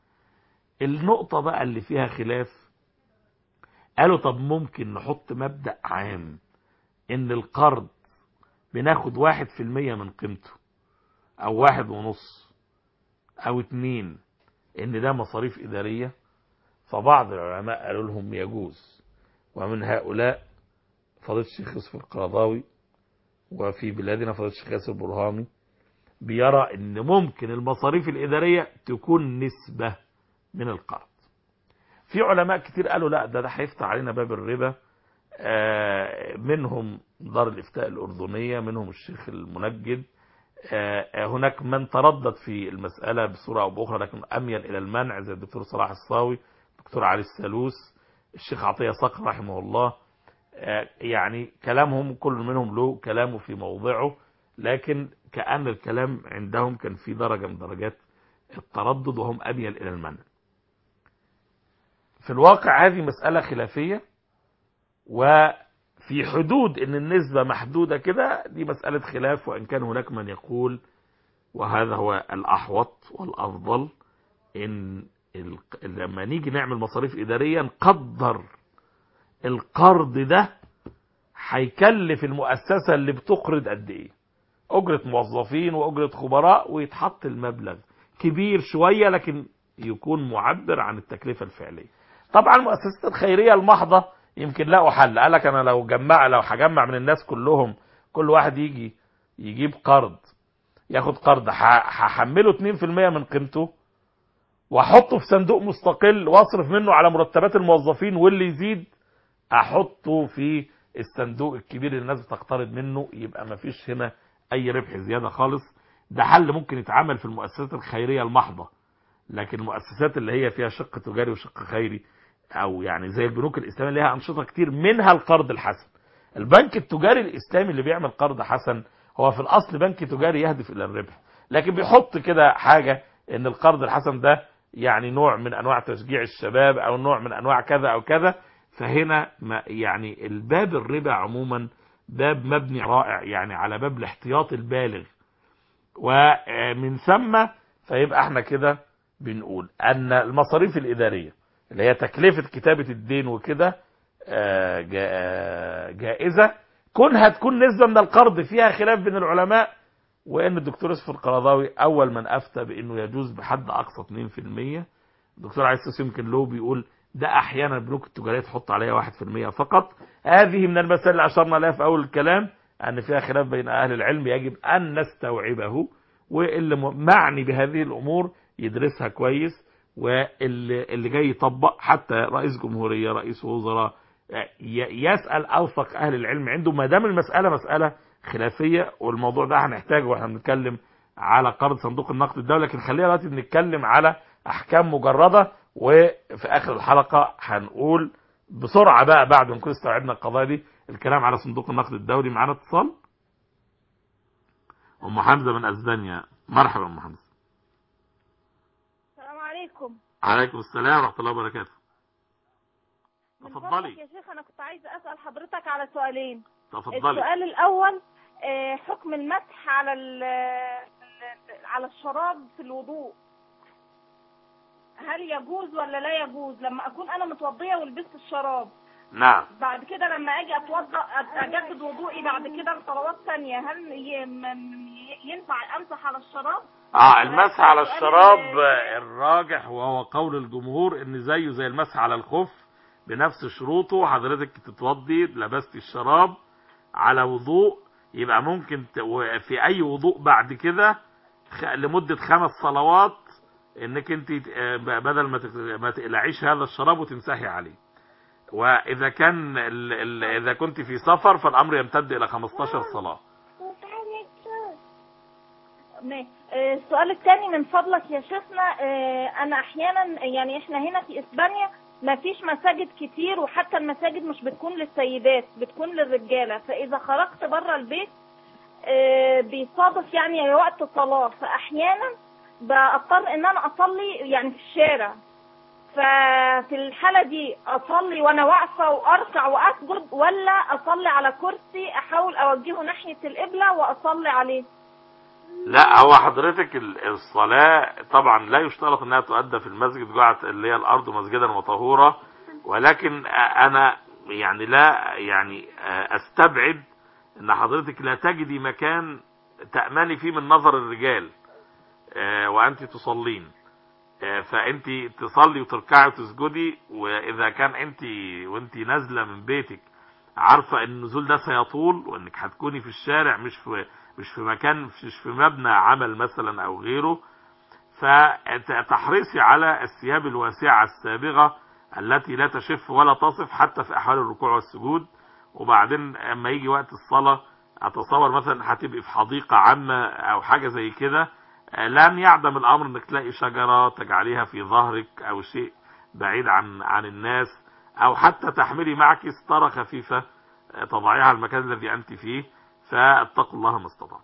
النقطه بقى اللي فيها خلاف قالوا طب ممكن نحط مبدا عام ان القرض بناخد واحد في المية من قيمته او واحد ونص او اتنين ان ده مصاريف اداريه فبعض العلماء قالوا لهم يجوز ومن هؤلاء فضيله الشيخ يوسف القرضاوي وفي بلادنا فضيله الشيخ ياسر برهامي بيرى ان ممكن المصاريف الاداريه تكون نسبه من القرض في علماء كتير قالوا لا ده ده هيفتح علينا باب الربا آه، منهم دار الافتاء الاردنيه منهم الشيخ المنجد آه، هناك من تردد في المسألة بصورة أو بأخرى لكن أميل إلى المنع زي الدكتور صلاح الصاوي الدكتور علي السالوس الشيخ عطية صقر رحمه الله آه، يعني كلامهم كل منهم له كلامه في موضعه لكن كأن الكلام عندهم كان في درجة من درجات التردد وهم أميل إلى المنع في الواقع هذه مسألة خلافية وفي حدود ان النسبة محدودة كده دي مسألة خلاف وان كان هناك من يقول وهذا هو الاحوط والافضل ان ال- لما نيجي نعمل مصاريف ادارية نقدر القرض ده هيكلف المؤسسة اللي بتقرض قد ايه اجرة موظفين واجرة خبراء ويتحط المبلغ كبير شوية لكن يكون معبر عن التكلفة الفعلية طبعا المؤسسات الخيرية المحضة يمكن لقوا حل قال لك انا لو جمع لو هجمع من الناس كلهم كل واحد يجي يجيب قرض ياخد قرض ه- هحمله 2% من قيمته واحطه في صندوق مستقل واصرف منه على مرتبات الموظفين واللي يزيد احطه في الصندوق الكبير اللي الناس بتقترض منه يبقى ما فيش هنا اي ربح زياده خالص ده حل ممكن يتعمل في المؤسسات الخيريه المحضه لكن المؤسسات اللي هي فيها شق تجاري وشق خيري او يعني زي البنوك الاسلاميه اللي لها انشطه كتير منها القرض الحسن البنك التجاري الاسلامي اللي بيعمل قرض حسن هو في الاصل بنك تجاري يهدف الى الربح لكن بيحط كده حاجه ان القرض الحسن ده يعني نوع من انواع تشجيع الشباب او نوع من انواع كذا او كذا فهنا ما يعني الباب الربا عموما باب مبني رائع يعني على باب الاحتياط البالغ ومن ثم فيبقى احنا كده بنقول ان المصاريف الاداريه اللي هي تكلفه كتابه الدين وكده آه، جا- آه، جائزه كونها تكون نسبه من القرض فيها خلاف بين العلماء وان الدكتور يوسف القرضاوي اول من افتى بانه يجوز بحد اقصى 2% الدكتور علي السيسي يمكن له بيقول ده احيانا البنوك التجاريه تحط عليها 1% فقط هذه من المسائل اللي اشرنا لها في اول الكلام ان فيها خلاف بين اهل العلم يجب ان نستوعبه واللي م- معني بهذه الامور يدرسها كويس واللي اللي جاي يطبق حتى رئيس جمهوريه رئيس وزراء ي- يسال اوثق اهل العلم عنده ما دام المساله مساله خلافيه والموضوع ده هنحتاجه واحنا بنتكلم على قرض صندوق النقد الدولي لكن خلينا دلوقتي بنتكلم على احكام مجرده وفي اخر الحلقه هنقول بسرعه بقى بعد ما نكون استوعبنا القضايا دي الكلام على صندوق النقد الدولي معانا اتصال ام حمزه من اسبانيا مرحبا ام حمزه السلام عليكم عليكم السلام ورحمه الله وبركاته من تفضلي. فضلك يا شيخ انا كنت عايزه اسال حضرتك على سؤالين تفضلي السؤال الاول آه، حكم المسح على ال- ال- على الشراب في الوضوء هل يجوز ولا لا يجوز لما اكون انا متوضيه ولبست الشراب نعم بعد كده لما اجي اتوضا أت- اجدد وضوئي بعد كده لصلوات ثانيه هل ي- م- ينفع امسح على الشراب اه المسح على السؤال الشراب ال- آه، الراجح وهو قول الجمهور ان زيه زي المسح على الخف بنفس شروطه حضرتك تتوضي لبست الشراب على وضوء يبقى ممكن ت- و- في اي وضوء بعد كده خ- لمدة خمس صلوات انك انت آه، ب- بدل ما تت- ما تقلعيش هذا الشراب وتمسحي عليه واذا كان ال- ال- اذا كنت في سفر فالامر يمتد الى 15 صلاة ماشي. آه، السؤال الثاني من فضلك يا شيخنا آه، انا احيانا يعني احنا هنا في اسبانيا ما فيش مساجد كتير وحتى المساجد مش بتكون للسيدات بتكون للرجاله فاذا خرجت بره البيت آه، بيصادف يعني وقت صلاه فاحيانا بضطر ان انا اصلي يعني في الشارع ففي الحالة دي أصلي وأنا واقفة وأركع وأسجد ولا أصلي على كرسي أحاول أوجهه ناحية القبلة وأصلي عليه لا هو حضرتك ال- الصلاة طبعا لا يشترط انها تؤدى في المسجد جعت اللي هي الارض مسجدا وطهورا ولكن انا يعني لا يعني استبعد ان حضرتك لا تجدي مكان تأمني فيه من نظر الرجال آه، وانت تصلين آه، فانت تصلي وتركعي وتسجدي واذا كان انت وانت نازله من بيتك عارفه ان النزول ده سيطول وانك هتكوني في الشارع مش في مش في مكان مش في مبنى عمل مثلا او غيره فتحرصي على الثياب الواسعه السابغه التي لا تشف ولا تصف حتى في احوال الركوع والسجود وبعدين اما يجي وقت الصلاه اتصور مثلا هتبقي في حديقه عامه او حاجه زي كده آه، لن يعدم الامر انك تلاقي شجره تجعليها في ظهرك او شيء بعيد عن عن الناس او حتى تحملي معك ستاره خفيفه آه، تضعيها على المكان الذي انت فيه فاتقوا الله ما استطعتم.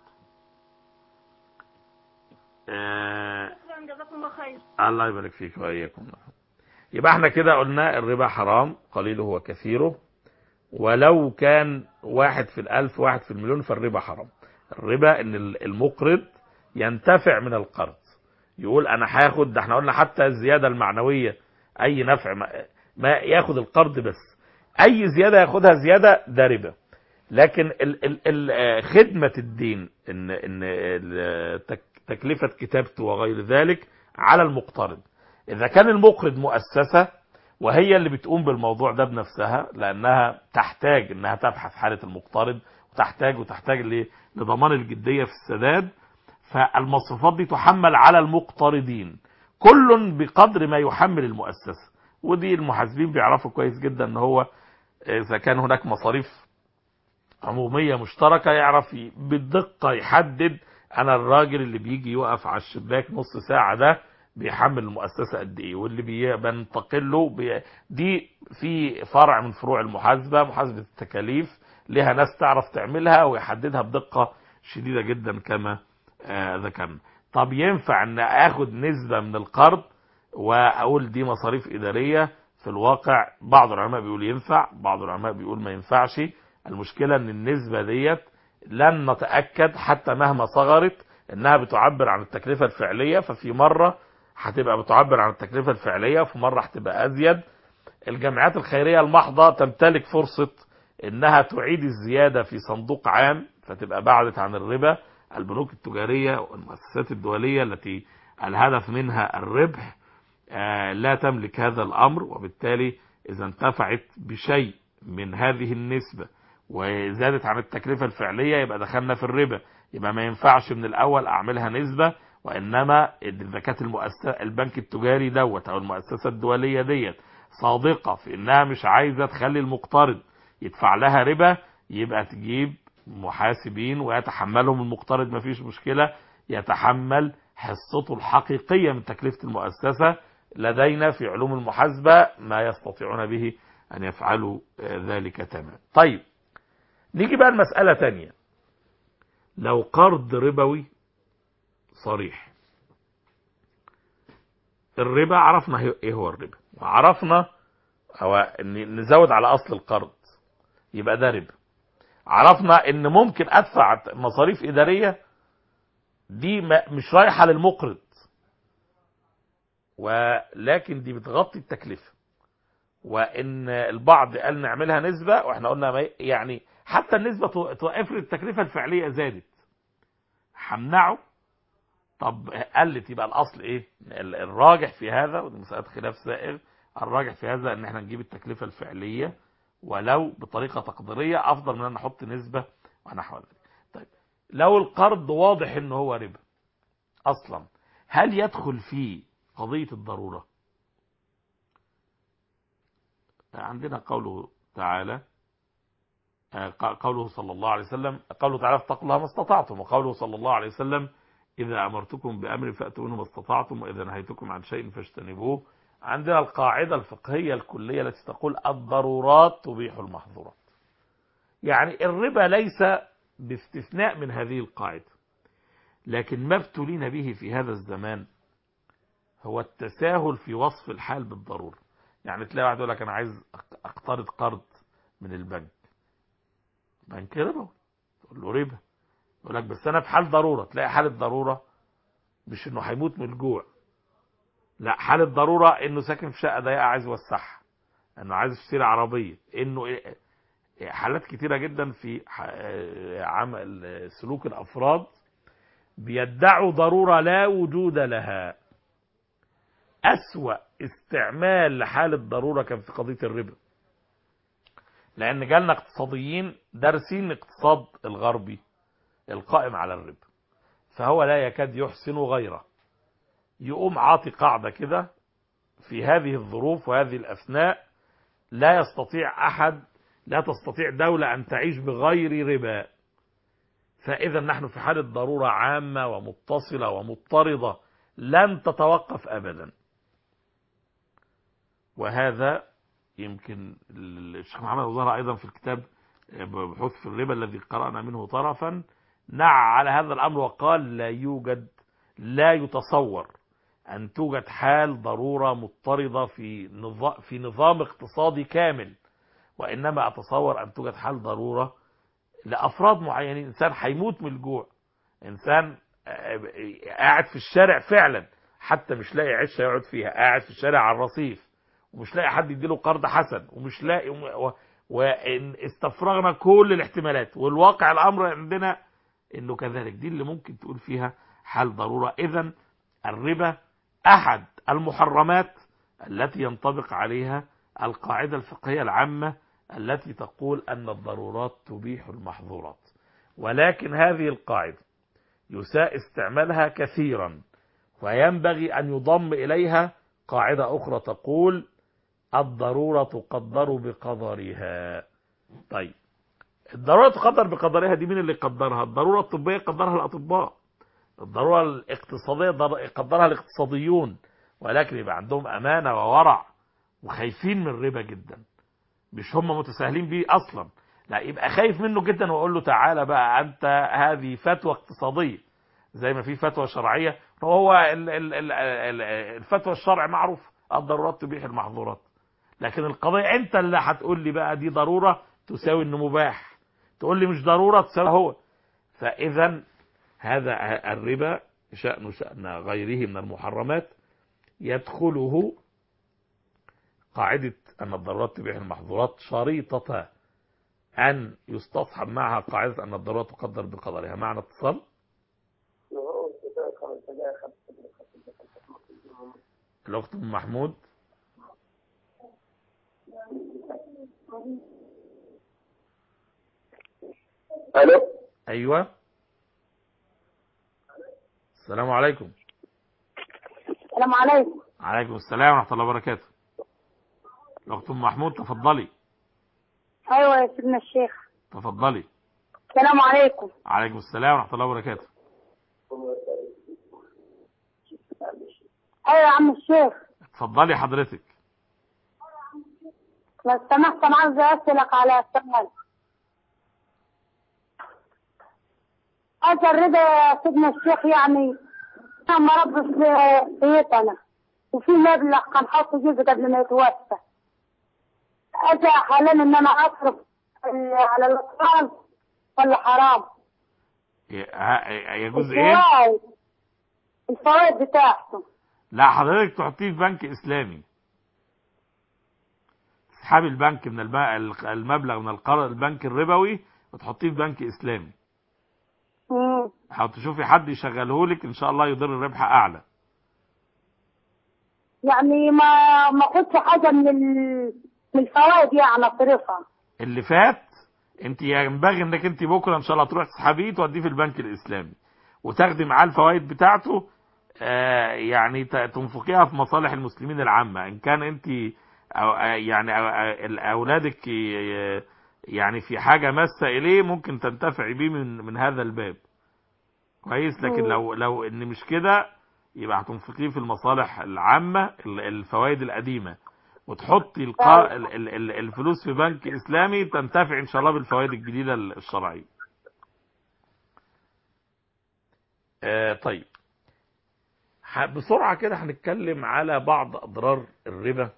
آه، شكرا جزاكم الله خير الله يبارك فيك واياكم يبقى احنا كده قلنا الربا حرام قليله وكثيره ولو كان واحد في الألف واحد في المليون فالربا حرام الربا ان المقرض ينتفع من القرض يقول انا هاخد ده احنا قلنا حتى الزيادة المعنوية اي نفع ما, ما ياخد القرض بس اي زيادة ياخدها زيادة ده ربا لكن ال ال ال خدمة الدين ان ان ال- تك- تكلفة كتابته وغير ذلك على المقترض اذا كان المقرض مؤسسة وهي اللي بتقوم بالموضوع ده بنفسها لانها تحتاج انها تبحث حالة المقترض وتحتاج وتحتاج ل- لضمان الجدية في السداد فالمصروفات دي تحمل على المقترضين كل بقدر ما يحمل المؤسسة ودي المحاسبين بيعرفوا كويس جدا ان هو اذا كان هناك مصاريف عمومية مشتركة يعرف ي- بالدقة يحدد انا الراجل اللي بيجي يقف على الشباك نص ساعة ده بيحمل المؤسسة قد ايه واللي بي- بنتقل له بي دي في فرع من فروع المحاسبة محاسبة التكاليف لها ناس تعرف تعملها ويحددها بدقة شديدة جدا كما آه، ذكرنا طب ينفع ان اخد نسبة من القرض واقول دي مصاريف ادارية في الواقع بعض العلماء بيقول ينفع بعض العلماء بيقول ما ينفعش المشكلة ان النسبة ديت لن نتأكد حتى مهما صغرت انها بتعبر عن التكلفة الفعلية ففي مرة هتبقى بتعبر عن التكلفة الفعلية وفي مرة هتبقى ازيد الجمعيات الخيرية المحضة تمتلك فرصة انها تعيد الزيادة في صندوق عام فتبقى بعدت عن الربا البنوك التجارية والمؤسسات الدولية التي الهدف منها الربح آه، لا تملك هذا الأمر وبالتالي إذا انتفعت بشيء من هذه النسبة وزادت عن التكلفة الفعلية يبقى دخلنا في الربا يبقى ما ينفعش من الأول أعملها نسبة وإنما إذا كانت المؤسسة البنك التجاري دوت أو المؤسسة الدولية ديت صادقة في إنها مش عايزة تخلي المقترض يدفع لها ربا يبقى تجيب محاسبين ويتحملهم المقترض مفيش مشكلة يتحمل حصته الحقيقية من تكلفة المؤسسة لدينا في علوم المحاسبة ما يستطيعون به أن يفعلوا آه، ذلك تماما طيب نيجي بقى المسألة تانية لو قرض ربوي صريح الربا عرفنا هي- ايه هو الربا وعرفنا هو ان نزود على اصل القرض يبقى ده ربا عرفنا ان ممكن ادفع مصاريف اداريه دي ما- مش رايحه للمقرض ولكن دي بتغطي التكلفه وان البعض قال نعملها نسبه واحنا قلنا ما- يعني حتى النسبه تو- تو- افرض التكلفه الفعليه زادت همنعه طب قلت يبقى الاصل ايه ال- الراجح في هذا ودي مساله خلاف سائغ الراجح في هذا ان احنا نجيب التكلفه الفعليه ولو بطريقه تقديريه افضل من ان نحط نسبه ونحو ذلك طيب لو القرض واضح ان هو ربا اصلا هل يدخل فيه قضيه الضروره عندنا قوله تعالى آه، قوله صلى الله عليه وسلم قوله تعالى اتقوا الله ما استطعتم وقوله صلى الله عليه وسلم إذا أمرتكم بأمر فأتوا منه ما استطعتم وإذا نهيتكم عن شيء فاجتنبوه عندنا القاعدة الفقهية الكلية التي تقول الضرورات تبيح المحظورات يعني الربا ليس باستثناء من هذه القاعدة لكن ما ابتلينا به في هذا الزمان هو التساهل في وصف الحال بالضرورة يعني تلاقي واحد يقول لك أنا عايز أق- أقترض قرض من البنك بنك ربا تقول له ربا يقول لك بس انا في حال ضروره تلاقي حاله ضروره مش انه هيموت من الجوع لا حاله ضروره انه ساكن في شقه ضيقه عايز يوسعها انه عايز يشتري عربيه انه إيه- إيه حالات كتيره جدا في ح- آه، عمل سلوك الافراد بيدعوا ضروره لا وجود لها اسوا استعمال لحاله ضروره كان في قضيه الربا لان جالنا اقتصاديين دارسين الاقتصاد الغربي القائم على الربا فهو لا يكاد يحسن غيره يقوم عاطي قاعدة كده في هذه الظروف وهذه الأثناء لا يستطيع أحد لا تستطيع دولة أن تعيش بغير ربا فإذا نحن في حالة ضرورة عامة ومتصلة ومضطردة لن تتوقف أبدا وهذا يمكن الشيخ محمد أبو زهرة أيضا في الكتاب بحوث في الربا الذي قرأنا منه طرفا نعى على هذا الأمر وقال لا يوجد لا يتصور أن توجد حال ضرورة مضطردة في نظام, في نظام اقتصادي كامل وإنما أتصور أن توجد حال ضرورة لأفراد معينين إنسان هيموت من الجوع إنسان آه، قاعد في الشارع فعلا حتى مش لاقي عشه يقعد فيها قاعد في الشارع على الرصيف ومش لاقي حد يديله قرض حسن ومش لاقي و- وإن استفرغنا كل الاحتمالات والواقع الأمر عندنا انه كذلك دي اللي ممكن تقول فيها حال ضرورة اذا الربا احد المحرمات التي ينطبق عليها القاعدة الفقهية العامة التي تقول ان الضرورات تبيح المحظورات ولكن هذه القاعدة يساء استعمالها كثيرا وينبغي ان يضم اليها قاعدة اخرى تقول الضرورة تقدر بقدرها طيب الضرورة تقدر بقدرها دي مين اللي يقدرها الضرورة الطبية يقدرها الأطباء الضرورة الاقتصادية ضر- يقدرها الاقتصاديون ولكن يبقى عندهم أمانة وورع وخايفين من الربا جدا مش هم متساهلين بيه أصلا لا يبقى خايف منه جدا وأقول له تعالى بقى أنت هذه فتوى اقتصادية زي ما في فتوى شرعية هو ال- ال- ال- ال- الفتوى الشرع معروف الضرورات تبيح المحظورات لكن القضية أنت اللي هتقول لي بقى دي ضرورة تساوي انه مباح تقول لي مش ضرورة تساوي هو فإذا هذا الربا شأن شأن غيره من المحرمات يدخله قاعدة أن الضرورات تبيح المحظورات شريطة أن يستصحب معها قاعدة أن الضرورات تقدر بقدرها معنى اتصال الاخت ام محمود الو ايوه السلام عليكم السلام عليكم عليكم السلام ورحمه الله وبركاته الاخت ام محمود تفضلي ايوه يا سيدنا الشيخ تفضلي السلام عليكم عليكم السلام ورحمه الله وبركاته ايوه يا عم الشيخ اتفضلي حضرتك لو سمحت انا عاوز اسالك على سؤال اجل رضا يا سيدنا الشيخ يعني انا مربي في بيتنا وفي مبلغ كان حاطه جزء قبل ما يتوفى اجي حاليا ان انا اصرف على الاطفال ولا حرام ي- ها- يجوز ايه الفوائد الفوائد بتاعته لا حضرتك تحطيه في بنك اسلامي تسحبي البنك من الب- المبلغ من القرض البنك الربوي وتحطيه في بنك اسلامي مم. او تشوفي حد يشغله لك ان شاء الله يضر الربح اعلى يعني ما ما اخدش حاجه من ال... من الفوائد يعني اصرفها اللي فات انت ينبغي انك انت بكره ان شاء الله تروح تسحبيه توديه في البنك الاسلامي وتاخدي معاه الفوائد بتاعته آه، يعني ت- تنفقيها في مصالح المسلمين العامه ان كان انت أو آه، يعني أو- آه، اولادك ي- يعني في حاجه ماسه اليه ممكن تنتفعي بيه من من هذا الباب كويس لكن مم. لو لو ان مش كده يبقى هتنفقيه في المصالح العامه ال- الفوائد القديمه وتحطي القا... ال- ال- ال- الفلوس في بنك اسلامي تنتفع ان شاء الله بالفوائد الجديده الشرعيه. آه طيب ح- بسرعه كده هنتكلم على بعض اضرار الربا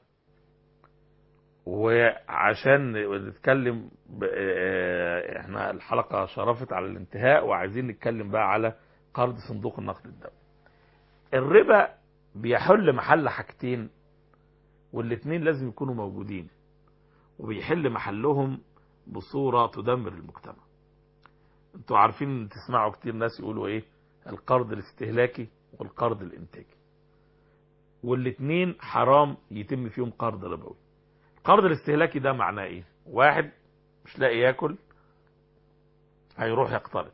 وعشان نتكلم ب... آه، احنا الحلقه شرفت على الانتهاء وعايزين نتكلم بقى على قرض صندوق النقد الدولي. الربا بيحل محل حاجتين والاتنين لازم يكونوا موجودين وبيحل محلهم بصورة تدمر المجتمع انتوا عارفين تسمعوا كتير ناس يقولوا ايه القرض الاستهلاكي والقرض الانتاجي والاتنين حرام يتم فيهم قرض ربوي القرض الاستهلاكي ده معناه ايه واحد مش لاقي ياكل هيروح يقترض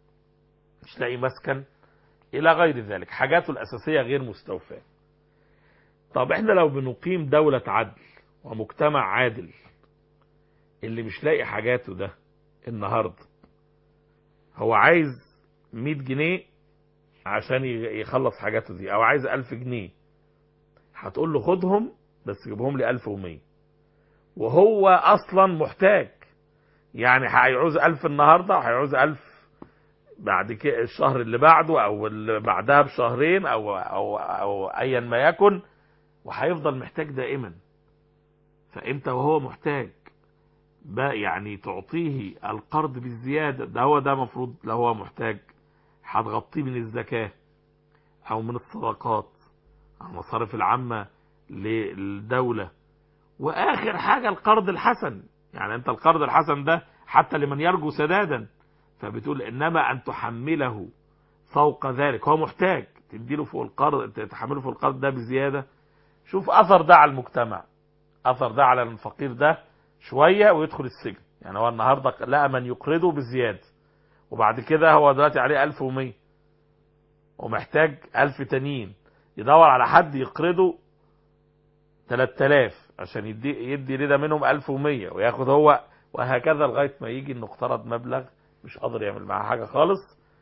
مش لاقي مسكن الى غير ذلك حاجاته الاساسيه غير مستوفاه طب احنا لو بنقيم دولة عدل ومجتمع عادل اللي مش لاقي حاجاته ده النهاردة هو عايز 100 جنيه عشان ي- يخلص حاجاته دي او عايز 1000 جنيه هتقول له خدهم بس جيبهم لي 1100 وهو اصلا محتاج يعني هيعوز 1000 النهارده وهيعوز 1000 بعد كده الشهر اللي بعده او اللي بعدها بشهرين او او او ايا ما يكن وهيفضل محتاج دائما فانت وهو محتاج بقى يعني تعطيه القرض بالزيادة ده هو ده مفروض لو هو محتاج هتغطيه من الزكاة او من الصدقات او المصارف العامة للدولة واخر حاجة القرض الحسن يعني انت القرض الحسن ده حتى لمن يرجو سدادا فبتقول انما ان تحمله فوق ذلك هو محتاج تديله فوق القرض تحمله فوق القرض ده بزيادة شوف اثر ده على المجتمع اثر ده على الفقير ده شوية ويدخل السجن يعني هو النهاردة لقى من يقرضه بالزيادة وبعد كده هو دلوقتي عليه 1100 ومحتاج 1000 تانيين يدور على حد يقرضه 3000 عشان يدي يدي رضا منهم 1100 وياخد هو وهكذا لغايه ما يجي انه اقترض مبلغ مش قادر يعمل معاه حاجه خالص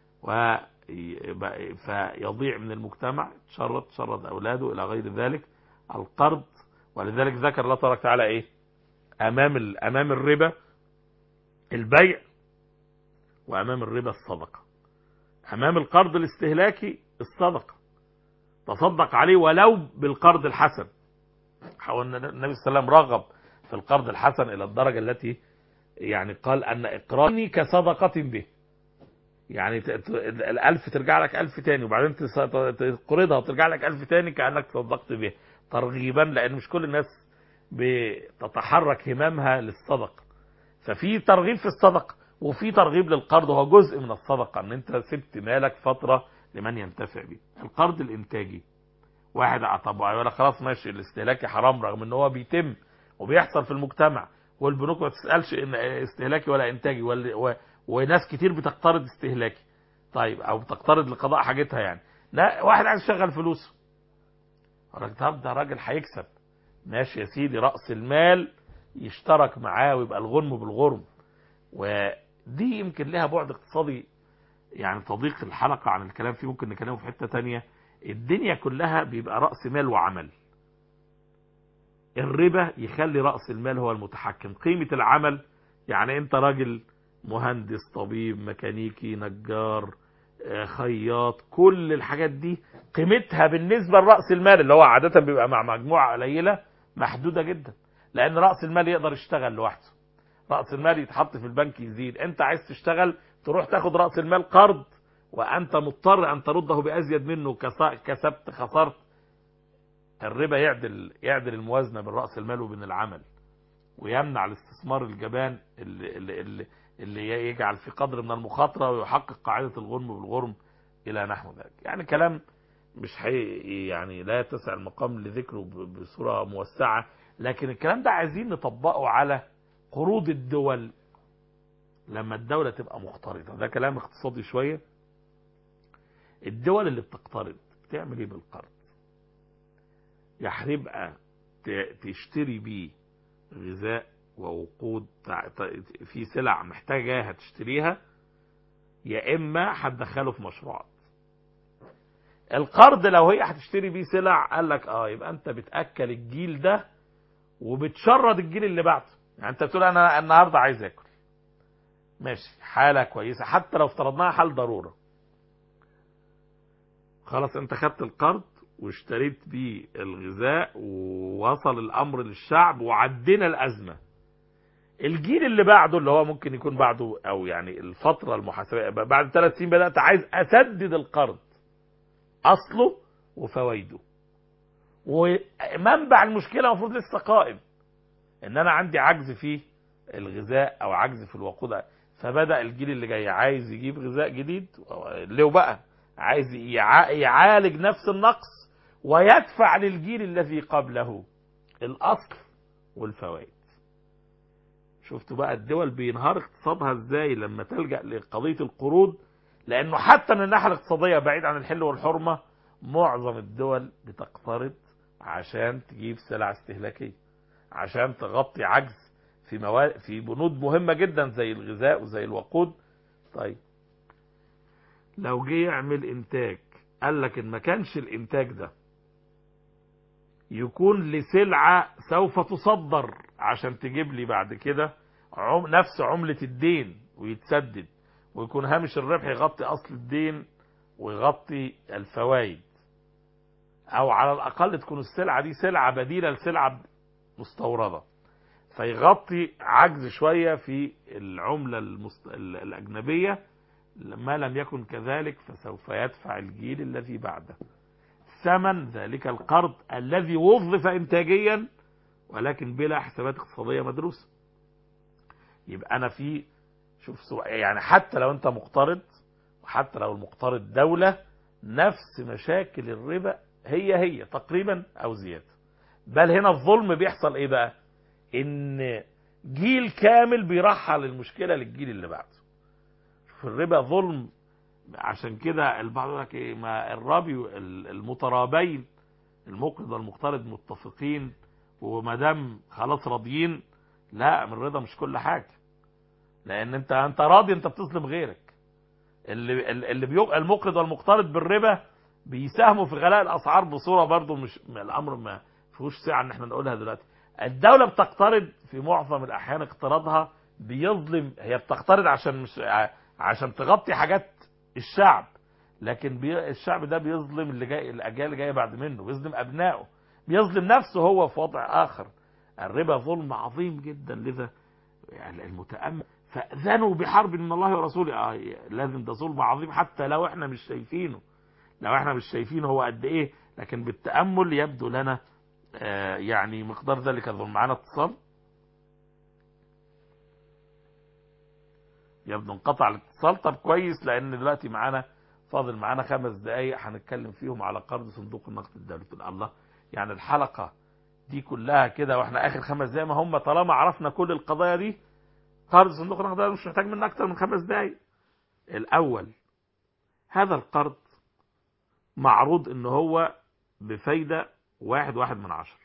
ويبقى- فيضيع من المجتمع تشرد تشرد اولاده الى غير ذلك القرض ولذلك ذكر الله تبارك وتعالى ايه امام ال- امام الربا البيع وامام الربا الصدقه امام القرض الاستهلاكي الصدقه تصدق عليه ولو بالقرض الحسن حاول النبي صلى الله عليه وسلم رغب في القرض الحسن الى الدرجه التي يعني قال ان اقراري كصدقه به يعني ت- ت- الألف ترجع لك ألف تاني وبعدين تس- ت- تقرضها وترجع لك ألف تاني كأنك تصدقت به ترغيبا لأن مش كل الناس بتتحرك همامها للصدقة ففي ترغيب في الصدقة وفي ترغيب للقرض وهو جزء من الصدقة ان انت سبت مالك فترة لمن ينتفع به القرض الانتاجي واحد طب ولا خلاص ماشي الاستهلاكي حرام رغم ان هو بيتم وبيحصل في المجتمع والبنوك ما تسالش ان استهلاكي ولا انتاجي ولا و... وناس كتير بتقترض استهلاكي طيب او بتقترض لقضاء حاجتها يعني لا واحد عايز يشغل فلوسه الراجل طب ده راجل هيكسب ماشي يا سيدي راس المال يشترك معاه ويبقى الغنم بالغرم ودي يمكن لها بعد اقتصادي يعني تضيق الحلقة عن الكلام فيه ممكن نكلمه في حتة تانية الدنيا كلها بيبقى رأس مال وعمل الربا يخلي رأس المال هو المتحكم قيمة العمل يعني انت راجل مهندس طبيب ميكانيكي نجار آه، خياط كل الحاجات دي قيمتها بالنسبة لرأس المال اللي هو عادة بيبقى مع مجموعة قليلة محدودة جدا لأن رأس المال يقدر يشتغل لوحده رأس المال يتحط في البنك يزيد انت عايز تشتغل تروح تاخد رأس المال قرض وأنت مضطر أن ترده بأزيد منه كس- كسبت خسرت الربا يعدل يعدل الموازنة بين رأس المال وبين العمل ويمنع الاستثمار الجبان اللي, اللي, اللي, اللي يجعل في قدر من المخاطرة ويحقق قاعدة الغرم بالغرم إلى نحو ذلك يعني كلام مش حقيقي يعني لا يتسع المقام لذكره ب- بصورة موسعة لكن الكلام ده عايزين نطبقه على قروض الدول لما الدولة تبقى مقترضة ده كلام اقتصادي شوية الدول اللي بتقترض بتعمل ايه بالقرض يا هتبقى ت- تشتري بيه غذاء ووقود تع- ت- في سلع محتاجاها تشتريها يا اما هتدخله في مشروعات القرض لو هي هتشتري بيه سلع قال لك اه يبقى انت بتاكل الجيل ده وبتشرد الجيل اللي بعده يعني انت بتقول انا النهارده عايز اكل ماشي حاله كويسه حتى لو افترضناها حال ضروره خلاص انت خدت القرض واشتريت بيه الغذاء ووصل الامر للشعب وعدينا الازمه الجيل اللي بعده اللي هو ممكن يكون بعده او يعني الفتره المحاسبه بعد ثلاث سنين بدات عايز اسدد القرض اصله وفوائده ومنبع المشكله المفروض لسه قائم ان انا عندي عجز في الغذاء او عجز في الوقود فبدا الجيل اللي جاي عايز يجيب غذاء جديد ليه بقى عايز يع- يعالج نفس النقص ويدفع للجيل الذي قبله الاصل والفوائد شفتوا بقى الدول بينهار اقتصادها ازاي لما تلجأ لقضية القروض لانه حتى من الناحية الاقتصادية بعيد عن الحل والحرمة معظم الدول بتقترض عشان تجيب سلع استهلاكية عشان تغطي عجز في مواد في بنود مهمة جدا زي الغذاء وزي الوقود طيب لو جه يعمل انتاج قال لك ان ما كانش الانتاج ده يكون لسلعة سوف تصدر عشان تجيب لي بعد كده عم نفس عملة الدين ويتسدد ويكون هامش الربح يغطي اصل الدين ويغطي الفوائد او على الاقل تكون السلعة دي سلعة بديلة لسلعة مستوردة فيغطي عجز شوية في العملة المست... ال- الأجنبية ما لم يكن كذلك فسوف يدفع الجيل الذي بعده ثمن ذلك القرض الذي وظف إنتاجيا ولكن بلا حسابات اقتصادية مدروسة يبقى أنا في شوف سوء يعني حتى لو أنت مقترض وحتى لو المقترض دولة نفس مشاكل الربا هي هي تقريبا أو زيادة بل هنا الظلم بيحصل إيه بقى ان جيل كامل بيرحل المشكله للجيل اللي بعده في الربا ظلم عشان كده البعض يقول لك ايه ما الرابي المترابين المقرض والمقترض متفقين وما دام خلاص راضيين لا من الرضا مش كل حاجه لان انت انت راضي انت بتظلم غيرك اللي اللي بيبقى المقرض والمقترض بالربا بيساهموا في غلاء الاسعار بصوره برضو مش الامر ما فيهوش سعه ان احنا نقولها دلوقتي الدولة بتقترض في معظم الأحيان اقتراضها بيظلم هي بتقترض عشان مش ع- عشان تغطي حاجات الشعب لكن بي الشعب ده بيظلم اللي جاي الأجيال اللي جاية بعد منه بيظلم أبنائه بيظلم نفسه هو في وضع آخر الربا ظلم عظيم جدا لذا يعني المتأمل فأذنوا بحرب من الله ورسوله آه لازم ده ظلم عظيم حتى لو احنا مش شايفينه لو احنا مش شايفينه هو قد ايه لكن بالتأمل يبدو لنا آه، يعني مقدار ذلك الظلم معانا اتصال يبدو انقطع الاتصال طب كويس لان دلوقتي معانا فاضل معانا خمس دقايق هنتكلم فيهم على قرض صندوق النقد الدولي تقول الله يعني الحلقة دي كلها كده واحنا اخر خمس دقايق ما هم طالما عرفنا كل القضايا دي قرض صندوق النقد الدولي مش محتاج منا اكتر من خمس دقايق الاول هذا القرض معروض ان هو بفايدة واحد واحد من عشر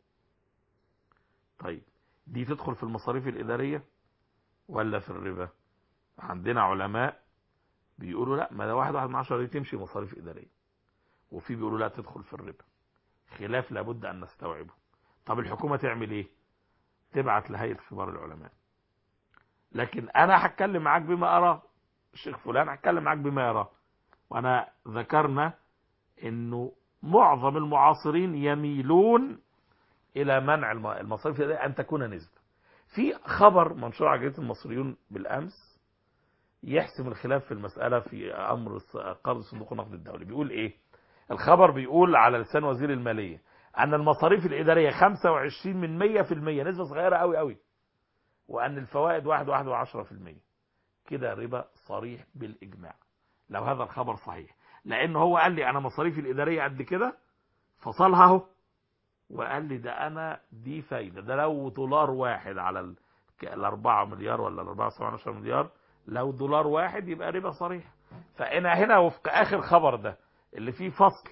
طيب دي تدخل في المصاريف الإدارية ولا في الربا عندنا علماء بيقولوا لا ما ده واحد واحد من عشرة دي تمشي مصاريف إدارية وفي بيقولوا لا تدخل في الربا خلاف لابد أن نستوعبه طب الحكومة تعمل ايه تبعت لهيئة كبار العلماء لكن انا هتكلم معاك بما اراه الشيخ فلان هتكلم معاك بما يراه وانا ذكرنا انه معظم المعاصرين يميلون الى منع الم- المصاريف الإدارية ان تكون نسبة في خبر منشور على جريدة المصريون بالامس يحسم الخلاف في المسألة في امر الس- قرض صندوق النقد الدولي بيقول ايه الخبر بيقول على لسان وزير المالية ان المصاريف الادارية 25 من 100% نسبة صغيرة قوي قوي وان الفوائد واحد واحد وعشرة في المية كده ربا صريح بالاجماع لو هذا الخبر صحيح لان هو قال لي انا مصاريفي الادارية قد كده فصلها اهو وقال لي ده انا دي فايدة ده لو دولار واحد على ال- الاربعة مليار ولا الاربعة سبعة عشر مليار لو دولار واحد يبقى ربا صريح فانا هنا وفق اخر خبر ده اللي فيه فصل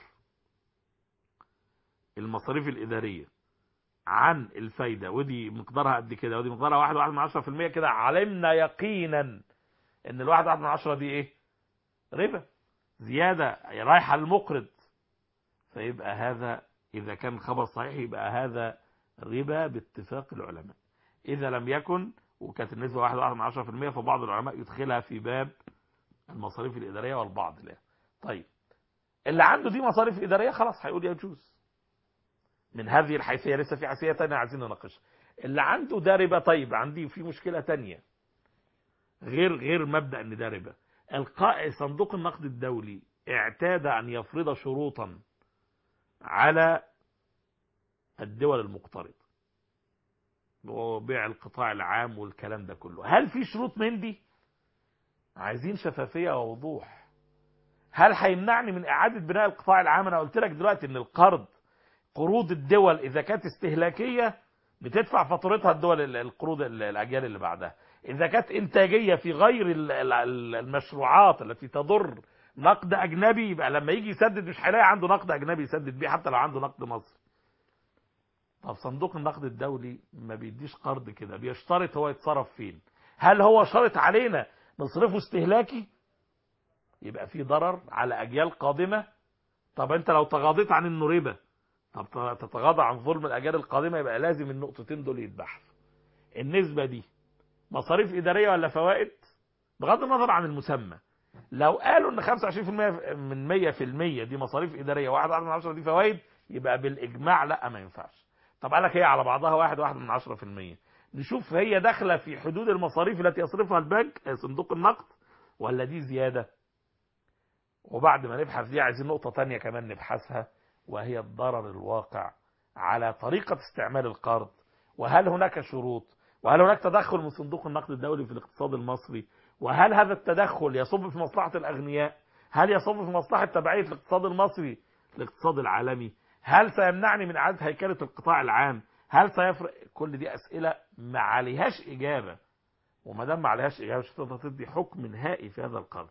المصاريف الادارية عن الفايدة ودي مقدارها قد كده ودي مقدارها واحد واحد من عشرة في المية كده علمنا يقينا ان الواحد واحد من عشرة دي ايه ربا زيادة رايحة للمقرض فيبقى هذا اذا كان الخبر صحيح يبقى هذا ربا باتفاق العلماء اذا لم يكن وكانت النسبة واحد واحد من عشرة في المية فبعض العلماء يدخلها في باب المصاريف الادارية والبعض لا طيب اللي عنده دي مصاريف ادارية خلاص هيقول يجوز من هذه الحيثية لسه في حيثية تانية عايزين نناقشها اللي عنده ده ربا طيب عندي في مشكلة تانية غير غير مبدأ ان ده ربا القاء صندوق النقد الدولي اعتاد ان يفرض شروطا على الدول المقترضة وبيع القطاع العام والكلام ده كله هل في شروط من دي عايزين شفافية ووضوح هل هيمنعني من اعادة بناء القطاع العام انا قلت لك دلوقتي ان القرض قروض الدول اذا كانت استهلاكيه بتدفع فاتورتها الدول ال- القروض ال- الاجيال اللي بعدها اذا كانت انتاجيه في غير ال- ال- ال- المشروعات التي تضر نقد اجنبي يبقى لما يجي يسدد مش هيلاقي عنده نقد اجنبي يسدد بيه حتى لو عنده نقد مصري طب صندوق النقد الدولي ما بيديش قرض كده بيشترط هو يتصرف فين هل هو شرط علينا نصرفه استهلاكي يبقى في ضرر على اجيال قادمه طب انت لو تغاضيت عن انه ربا طب تتغاضى عن ظلم الاجيال القادمه يبقى لازم النقطتين دول يتبحثوا النسبه دي مصاريف اداريه ولا فوائد بغض النظر عن المسمى لو قالوا ان 25% من 100% دي مصاريف اداريه واحد واحد من عشرة دي فوائد يبقى بالاجماع لا ما ينفعش طب قال لك هي على بعضها واحد واحد من عشرة في المية نشوف هي داخله في حدود المصاريف التي يصرفها البنك صندوق النقد ولا دي زياده وبعد ما نبحث دي عايزين نقطه تانية كمان نبحثها وهي الضرر الواقع على طريقة استعمال القرض وهل هناك شروط وهل هناك تدخل من صندوق النقد الدولي في الاقتصاد المصري وهل هذا التدخل يصب في مصلحة الأغنياء هل يصب في مصلحة تبعية الاقتصاد المصري الاقتصاد العالمي هل سيمنعني من إعادة هيكلة القطاع العام هل سيفرق كل دي أسئلة ما عليهاش إجابة وما دام ما عليهاش إجابة مش هتقدر تدي حكم نهائي في هذا القرض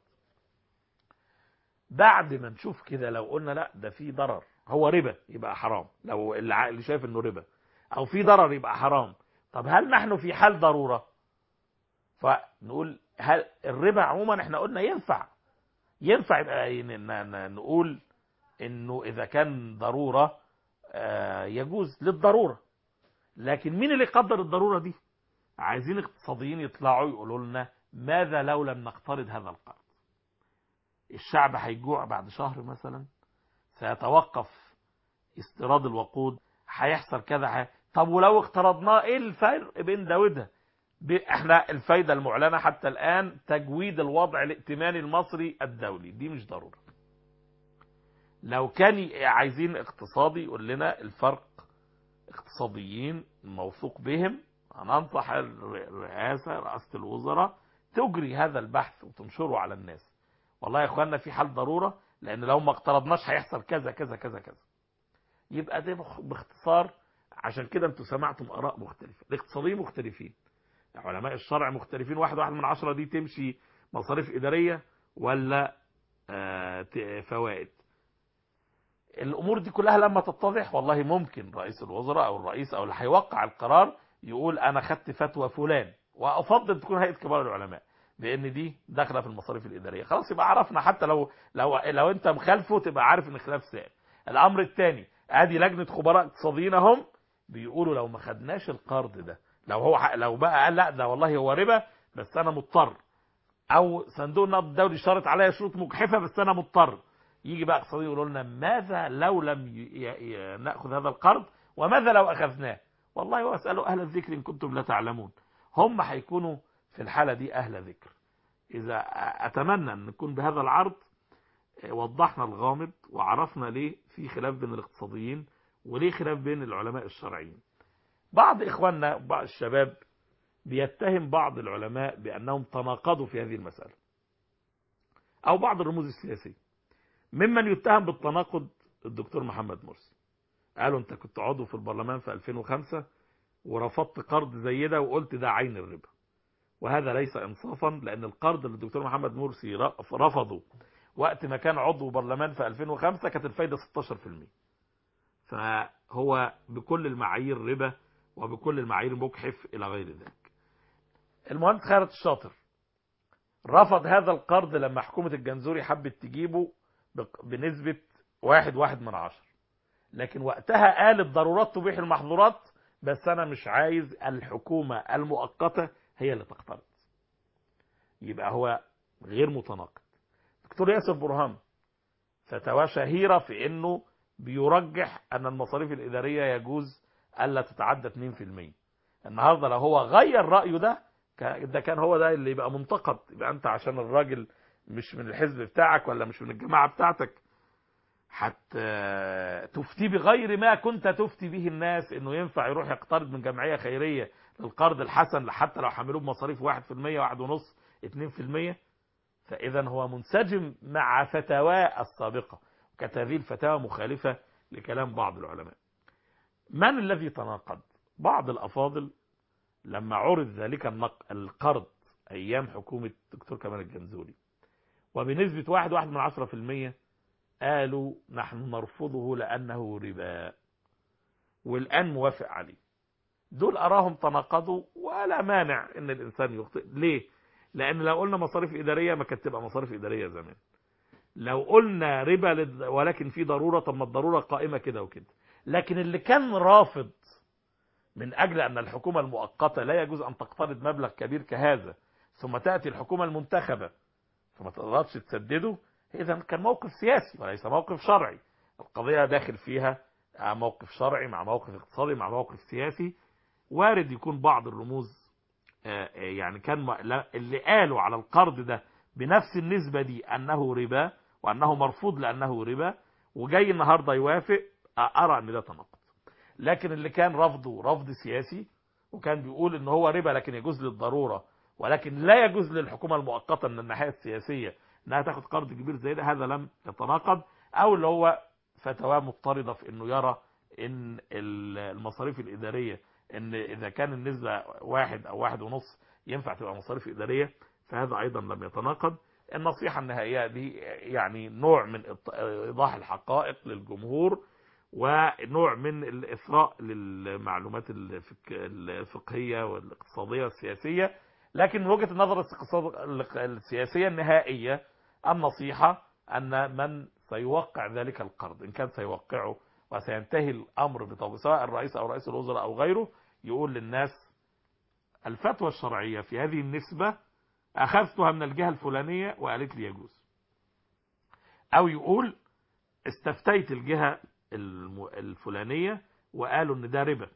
بعد ما نشوف كده لو قلنا لا ده في ضرر هو ربا يبقى حرام لو اللي ع- اللي شايف انه ربا او في ضرر يبقى حرام طب هل نحن في حال ضرورة فنقول هل الربا عموما احنا قلنا ينفع ينفع يبقى ن- ن- ن- نقول انه اذا كان ضرورة آه، يجوز للضرورة لكن مين اللي يقدر الضرورة دي عايزين اقتصاديين يطلعوا يقولوا لنا ماذا لو لم نقترض هذا القرض الشعب هيجوع بعد شهر مثلا سيتوقف استيراد الوقود هيحصل كذا ح... طب ولو اقترضناه ايه الفرق بين ده وده ب- احنا الفايدة المعلنة حتى الآن تجويد الوضع الائتماني المصري الدولي دي مش ضرورة لو كان عايزين اقتصادي يقول لنا الفرق اقتصاديين موثوق بهم هننصح الر- الرئاسة رئاسة الوزراء تجري هذا البحث وتنشره على الناس والله يا اخوانا في حال ضروره لان لو ما اقترضناش هيحصل كذا كذا كذا كذا يبقى ده بخ- باختصار عشان كده انتوا سمعتم اراء مختلفه الاقتصاديين مختلفين علماء الشرع مختلفين واحد واحد من عشرة دي تمشي مصاريف اداريه ولا آه، ت- فوائد الامور دي كلها لما تتضح والله ممكن رئيس الوزراء او الرئيس او اللي هيوقع القرار يقول انا خدت فتوى فلان وافضل تكون هيئه كبار العلماء بان دي داخله في المصاريف الاداريه خلاص يبقى عرفنا حتى لو لو لو انت مخالفه تبقى عارف ان خلاف سائل الامر الثاني ادي لجنه خبراء اقتصاديين اهم بيقولوا لو ما خدناش القرض ده لو هو ح- لو بقى قال لا ده والله هو ربا بس انا مضطر او صندوق النقد الدولي شرط عليا شروط مجحفه بس انا مضطر يجي بقى اقتصادي يقولوا لنا ماذا لو لم ي... ي... ي... ناخذ هذا القرض وماذا لو اخذناه والله واسالوا اهل الذكر ان كنتم لا تعلمون هم هيكونوا في الحاله دي اهل ذكر اذا اتمنى ان نكون بهذا العرض وضحنا الغامض وعرفنا ليه في خلاف بين الاقتصاديين وليه خلاف بين العلماء الشرعيين بعض اخواننا بعض الشباب بيتهم بعض العلماء بانهم تناقضوا في هذه المساله او بعض الرموز السياسيه ممن يتهم بالتناقض الدكتور محمد مرسي قالوا انت كنت عضو في البرلمان في 2005 ورفضت قرض زي ده وقلت ده عين الربا وهذا ليس انصافا لان القرض اللي الدكتور محمد مرسي رفضه وقت ما كان عضو برلمان في 2005 كانت الفايده 16% فهو بكل المعايير ربا وبكل المعايير مجحف الى غير ذلك المهندس خالد الشاطر رفض هذا القرض لما حكومة الجنزوري حبت تجيبه بنسبة واحد واحد من عشر لكن وقتها قال الضرورات تبيح المحظورات بس انا مش عايز الحكومة المؤقتة هي اللي تقترض يبقى هو غير متناقض دكتور ياسر برهان فتوى شهيرة في انه بيرجح ان المصاريف الادارية يجوز الا تتعدى 2% النهاردة لو هو غير رأيه ده ده كان هو ده اللي يبقى منتقد يبقى انت عشان الراجل مش من الحزب بتاعك ولا مش من الجماعة بتاعتك حتى تفتي بغير ما كنت تفتي به الناس انه ينفع يروح يقترض من جمعية خيرية للقرض الحسن حتى لو حملوه بمصاريف 1% 1.5 2% فاذا هو منسجم مع فتاواه السابقة وكانت هذه الفتاوى مخالفة لكلام بعض العلماء من الذي تناقض بعض الافاضل لما عرض ذلك القرض ايام حكومة الدكتور كمال الجنزوري وبنسبة واحد واحد من عشرة في المية قالوا نحن نرفضه لأنه ربا والآن موافق عليه دول أراهم تناقضوا ولا مانع ان الإنسان يخطئ ليه لأن لو قلنا مصاريف إدارية ما كانت تبقى مصاريف إدارية زمان لو قلنا ربا ولكن في ضرورة طب ما الضرورة قائمة كده وكده لكن اللي كان رافض من أجل أن الحكومة المؤقتة لا يجوز أن تقترض مبلغ كبير كهذا ثم تأتي الحكومة المنتخبة فما تقدرش تسدده إذا كان موقف سياسي وليس موقف شرعي القضية داخل فيها موقف شرعي مع موقف اقتصادي مع موقف سياسي وارد يكون بعض الرموز يعني كان اللي قالوا على القرض ده بنفس النسبة دي أنه ربا وأنه مرفوض لأنه ربا وجاي النهاردة يوافق أرى أن ده تناقض لكن اللي كان رفضه رفض سياسي وكان بيقول ان هو ربا لكن يجوز للضرورة ولكن لا يجوز للحكومة المؤقتة من الناحية السياسية انها تاخد قرض كبير زي ده هذا لم يتناقض او اللي هو فتوى مضطردة في انه يرى ان المصاريف الادارية ان اذا كان النسبة واحد او واحد ونص ينفع تبقى مصاريف ادارية فهذا ايضا لم يتناقض النصيحة النهائية دي يعني نوع من ايضاح الحقائق للجمهور ونوع من الإثراء للمعلومات الفقهية والاقتصادية والسياسية لكن من وجهة النظر السياسية النهائية النصيحة أن من سيوقع ذلك القرض إن كان سيوقعه وسينتهي الأمر بطوق سواء الرئيس أو رئيس الوزراء أو غيره يقول للناس الفتوى الشرعية في هذه النسبة أخذتها من الجهة الفلانية وقالت لي يجوز أو يقول استفتيت الجهة الفلانية وقالوا ان ده ربا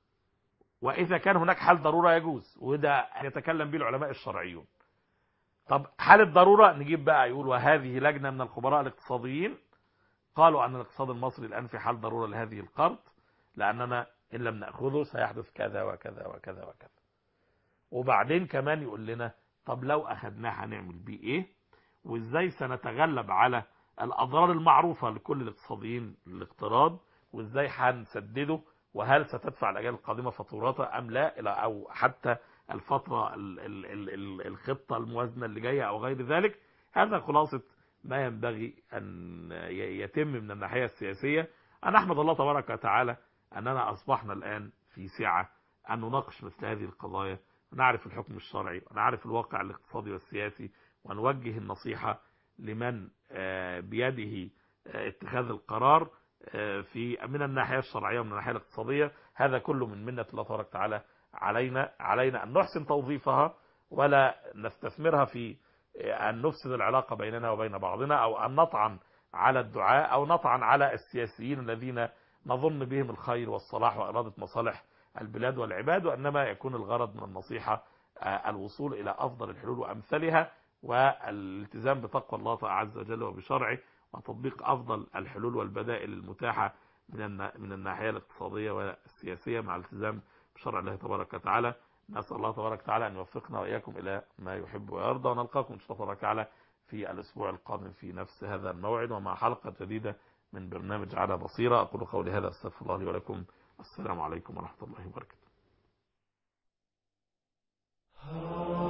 واذا كان هناك حال ضرورة يجوز وده يتكلم به العلماء الشرعيون طب حال الضرورة نجيب بقى يقول وهذه لجنة من الخبراء الاقتصاديين قالوا ان الاقتصاد المصري الان في حال ضرورة لهذه القرض لاننا ان لم نأخذه سيحدث كذا وكذا وكذا وكذا وبعدين كمان يقول لنا طب لو اخذناه هنعمل بيه ايه وازاي سنتغلب على الاضرار المعروفة لكل الاقتصاديين الاقتراض وازاي هنسدده وهل ستدفع الاجيال القادمة فاتورته ام لا الى او حتى الفترة ال ال ال ال الخطة الموازنة اللي جاية او غير ذلك هذا خلاصة ما ينبغي ان ي- يتم من الناحية السياسية انا احمد الله تبارك وتعالى اننا اصبحنا الان في سعة ان نناقش مثل هذه القضايا ونعرف الحكم الشرعي ونعرف الواقع الاقتصادي والسياسي ونوجه النصيحة لمن آه، بيده آه، اتخاذ القرار آه، في من الناحية الشرعية ومن الناحية الاقتصادية هذا كله من منة الله تبارك وتعالى علينا علينا أن نحسن توظيفها ولا نستثمرها في آه، أن نفسد العلاقة بيننا وبين بعضنا أو أن نطعن على الدعاء أو نطعن على السياسيين الذين نظن بهم الخير والصلاح وإرادة مصالح البلاد والعباد وإنما يكون الغرض من النصيحة آه، الوصول إلى أفضل الحلول وأمثلها والالتزام بتقوى الله عز وجل وبشرعه وتطبيق أفضل الحلول والبدائل المتاحة من النا- من الناحية الاقتصادية والسياسية مع الالتزام بشرع الله تبارك وتعالى نسأل الله تبارك وتعالى أن يوفقنا وإياكم إلى ما يحب ويرضى ونلقاكم إن شاء الله تبارك وتعالى في الأسبوع القادم في نفس هذا الموعد ومع حلقة جديدة من برنامج على بصيرة أقول قولي هذا أستغفر الله لي ولكم السلام عليكم ورحمة الله وبركاته